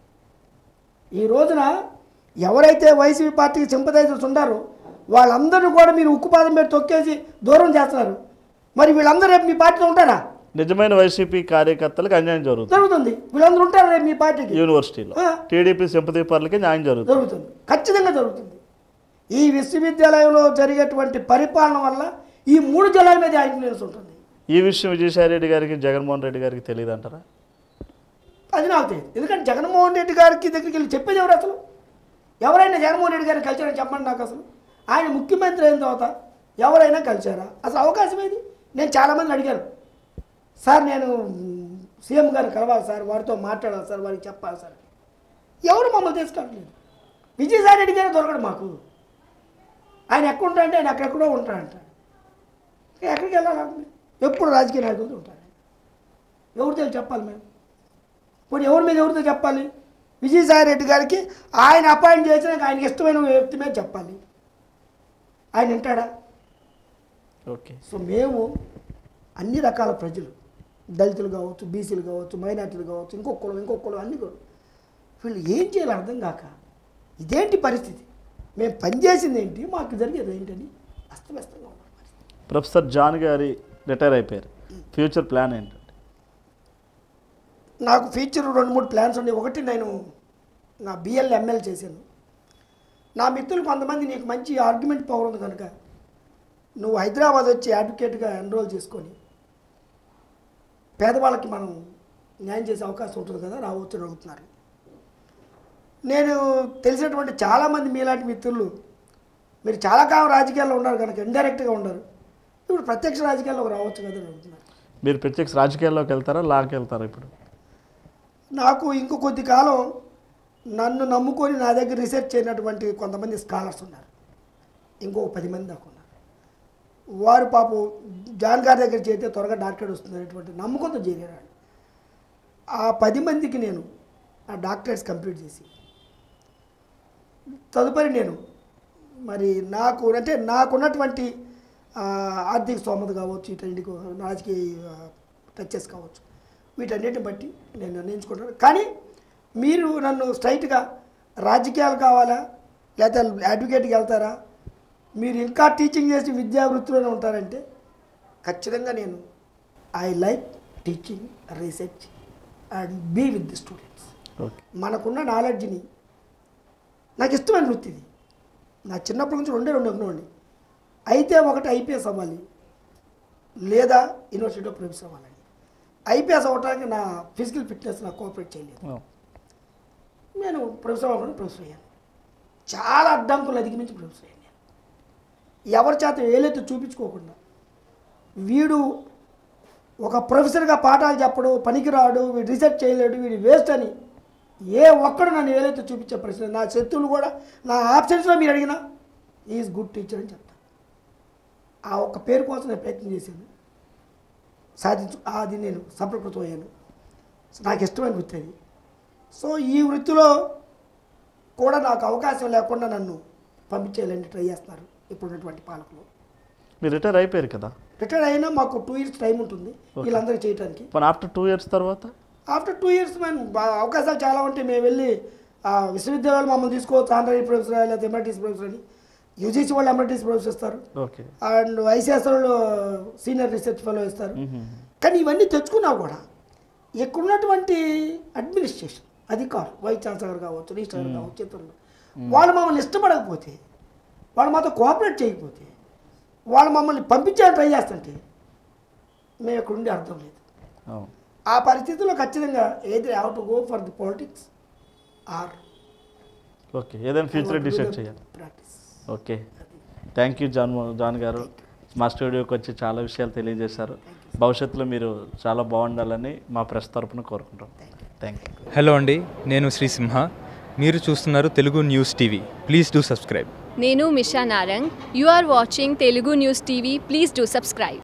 ఈ రోజున ఎవరైతే వైసీపీ పార్టీకి సింపదైజర్స్ ఉన్నారో వాళ్ళందరూ కూడా మీరు ఉక్కుపాదం పెట్టి తొక్కేసి దూరం చేస్తున్నారు మరి వీళ్ళందరూ రేపు మీ పార్టీలో ఉంటారా నిజమైన వైసీపీ కార్యకర్తలకు అన్యాయం జరుగుతుంది జరుగుతుంది వీళ్ళందరూ ఉంటారా రేపు మీ పార్టీకి యూనివర్సిటీలో ఆ. టీడీపీ సింపతి పరులకి న్యాయం జరుగుతుంది జరుగుతుంది ఖచ్చితంగా జరుగుతుంది ఈ విశ్వవిద్యాలయంలో జరిగేటువంటి పరిపాలన వల్ల ఈ మూడు జిల్లాల మీద ఇన్ఫ్లుయెన్స్ ఉంటుంది ఈ విషయం విజయసాయి రెడ్డి గారికి జగన్మోహన్ రెడ్డి గారికి తెలియదు అంటారా అది నాకు తెలియదు ఎందుకంటే జగన్మోహన్ రెడ్డి గారికి దగ్గరికి వెళ్ళి చెప్పేది ఎవరు అసలు ఎవరైనా జగన్మోహన్ రెడ్డి గారిని కలిసారని చెప్పండి నాకు అసలు ఆయన ముఖ్యమంత్రి అయిన తర్వాత ఎవరైనా కలిశారా అసలు అవకాశం ఏది నేను చాలామందిని అడిగాను సార్ నేను మ్, సీఎం గారిని కలవాలి సార్ వారితో మాట్లాడాలి సార్ వారికి చెప్పాలి సార్ ఎవరు మమ్మల్ని తీసుకెళ్ళట్లేదు విజయసాయి రెడ్డి గారు దొరకడు మాకు ఆయన ఎక్కడ ఉంటాడంటే ఆయన అక్కడెక్కడో ఉంటాడంట ఎక్కడికి వెళ్ళాలి ఎప్పుడు రాజకీయ నాయకులతో ఉంటాడు ఎవరితో చెప్పాలి మేము ఇప్పుడు ఎవరి మీద ఎవరితో చెప్పాలి విజయసాయి రెడ్డి గారికి ఆయన అపాయింట్ చేసినాక ఆయనకి ఇష్టమైన వ్యక్తి మీద చెప్పాలి ఆయన వింటాడా ఓకే సో మేము అన్ని రకాల ప్రజలు దళితులు కావచ్చు బీసీలు కావచ్చు మైనార్టీలు కావచ్చు ఇంకొక కులం ఇంకొక కులం అన్ని కూడా వీళ్ళు ఏం చేయాలి అర్థం కాక ఇదేంటి పరిస్థితి మేము పనిచేసింది ఏంటి మాకు జరిగేది ఏంటని అస్తవ్యస్తంగా ఉన్నాం ప్రొఫెసర్ జాన్ గారి రిటైర్ అయిపోయారు ఫ్యూచర్ ప్లాన్ ఏంటంటే నాకు ఫీచర్ రెండు మూడు ప్లాన్స్ ఉన్నాయి ఒకటి నేను నా బిఎల్ ఎంఎల్ చేశాను నా మిత్రులు కొంతమంది నీకు మంచి ఆర్గ్యుమెంట్ పవర్ ఉంది కనుక నువ్వు హైదరాబాద్ వచ్చి అడ్వకేట్గా ఎన్రోల్ చేసుకొని పేదవాళ్ళకి మనం న్యాయం చేసే అవకాశం ఉంటుంది కదా రావచ్చు అని అడుగుతున్నారు నేను తెలిసినటువంటి చాలామంది మీలాంటి మిత్రులు మీరు చాలా కాలం రాజకీయాల్లో ఉన్నారు కనుక ఇండైరెక్ట్గా ఉన్నారు ఇప్పుడు ప్రత్యక్ష రాజకీయాల్లోకి రావచ్చు కదా అని అడుగుతున్నారు మీరు ప్రత్యక్ష రాజకీయాల్లోకి వెళ్తారా లాకి వెళ్తారా ఇప్పుడు నాకు ఇంకో కొద్ది కాలం నన్ను నమ్ముకొని నా దగ్గర రీసెర్చ్ చేయనటువంటి కొంతమంది స్కాలర్స్ ఉన్నారు ఇంకో పది మంది దాకా ఉన్నారు వారు పాపం జాన్ గారి దగ్గర చేస్తే త్వరగా డాక్టరేట్ వస్తుంది అనేటువంటి నమ్మకంతో చేరాడు ఆ పది మందికి నేను ఆ డాక్టరేట్స్ కంప్లీట్ చేసి తదుపరి నేను మరి నాకు అంటే నాకున్నటువంటి ఆ, ఆర్థిక స్తోమత కావచ్చు వీటన్నిటికి రాజకీయ టచెస్ కావచ్చు వీటన్నిటిని బట్టి నేను నిర్ణయించుకుంటాను కానీ మీరు నన్ను స్ట్రైట్గా రాజకీయాలు కావాలా లేకపోతే అడ్వకేట్కి వెళ్తారా మీరు ఇంకా టీచింగ్ చేసి విద్యా వృత్తిలోనే ఉంటారంటే ఖచ్చితంగా నేను I like teaching research and be with the students okay మనకున్న నాలెడ్జ్ని నాకు ఇష్టమైన వృత్తి ఇది నా చిన్నప్పటి నుంచి రెండే రెండు అనుకోండి అయితే ఒకటి ఐపీఎస్ అవ్వాలి లేదా యూనివర్సిటీలో ప్రొఫెసర్ అవ్వాలని ఐపీఎస్ అవ్వడానికి నా ఫిజికల్ ఫిట్నెస్ నాకు కోఆపరేట్ చేయలేదు ఓ. నేను ప్రొఫెసర్ అవ్వకుండా ప్రొఫెసర్ అయ్యాను చాలా అడ్డంకులు అధిగమించి ప్రొఫెసర్ అయ్యాను నేను ఎవరి చేత ఏలైతే చూపించుకోకుండా వీడు ఒక ప్రొఫెసర్గా పాఠాలు చెప్పడు పనికిరాడు వీడు రీసెర్చ్ చేయలేడు వీడు వేస్ట్ అని ఏ ఒక్కడు నన్ను ఏలైతే చూపించే ప్రశ్న నా శత్రువులు కూడా నా ఆప్షన్స్లో మీరు అడిగినా ఈజ్ గుడ్ టీచర్ అని చెప్తాను ఆ ఒక్క పేరు కోసం నేను ప్రయత్నం చేశాను సాధించు అది నేను సఫలీకృతం అయ్యాను సో నాకు ఇష్టమైన వృత్తి అది సో ఈ వృత్తిలో కూడా నాకు అవకాశం లేకుండా నన్ను పంపించేయాలని ట్రై చేస్తున్నారు ఇప్పుడున్నటువంటి పాలకులు మీరు రిటైర్ అయిపోయారు కదా రిటైర్ అయినా మాకు టూ ఇయర్స్ టైం ఉంటుంది వీళ్ళందరూ చేయడానికి మరి ఆఫ్టర్ టూ ఇయర్స్ తర్వాత ఆఫ్టర్ టూ ఇయర్స్ మేము బా- అవకాశాలు చాలా ఉంటాయి మేము వెళ్ళి ఆ, విశ్వవిద్యాలయాలు మమ్మల్ని తీసుకోవచ్చు ఆంధ్రప్రదేశ్ ప్రొఫెసర్ లేకపోతే ఎంఆర్టీసీ ప్రొఫెసర్ అని యూజీసీ వాళ్ళు ఎంఆర్టీసీ ప్రొఫెసర్ ఇస్తారు ఓకే అండ్ ఐసీఎస్ వాళ్ళు సీనియర్ రీసెర్చ్ ఫెలో ఇస్తారు మ్మ్. కానీ ఇవన్నీ తెచ్చుకున్నా కూడా ఇక్కడున్నటువంటి అడ్మినిస్ట్రేషన్ అధికారులు వైస్ ఛాన్సలర్ కావచ్చు రిజిస్ట్రార్ కావచ్చు ఇతరులు వాళ్ళు మమ్మల్ని ఇష్టపడకపోతే వాళ్ళు మాతో కోఆపరేట్ చేయకపోతే వాళ్ళు మమ్మల్ని పంపించాలని ట్రై చేస్తుంటే మేము ఇక్కడ ఉండే అర్థం లేదు అవును ఆ పరిస్థితుల్లో ఖచ్చితంగా ఏది have to go for the politics or okay ఏదైనా ఫ్యూచర్ డిసైడ్ చేయాలి practice okay thank you John మో- జాన్ గారు మా స్టూడియోకి వచ్చి చాలా విషయాలు తెలియజేశారు భవిష్యత్తులో మీరు చాలా బాగుండాలని మా ప్రెస్ తరపున కోరుకుంటాం థ్యాంక్ యూ హలో అండి నేను శ్రీ సింహ మీరు చూస్తున్నారు Telugu news TV please do subscribe నేను Misha Narang you are watching Telugu news TV please do subscribe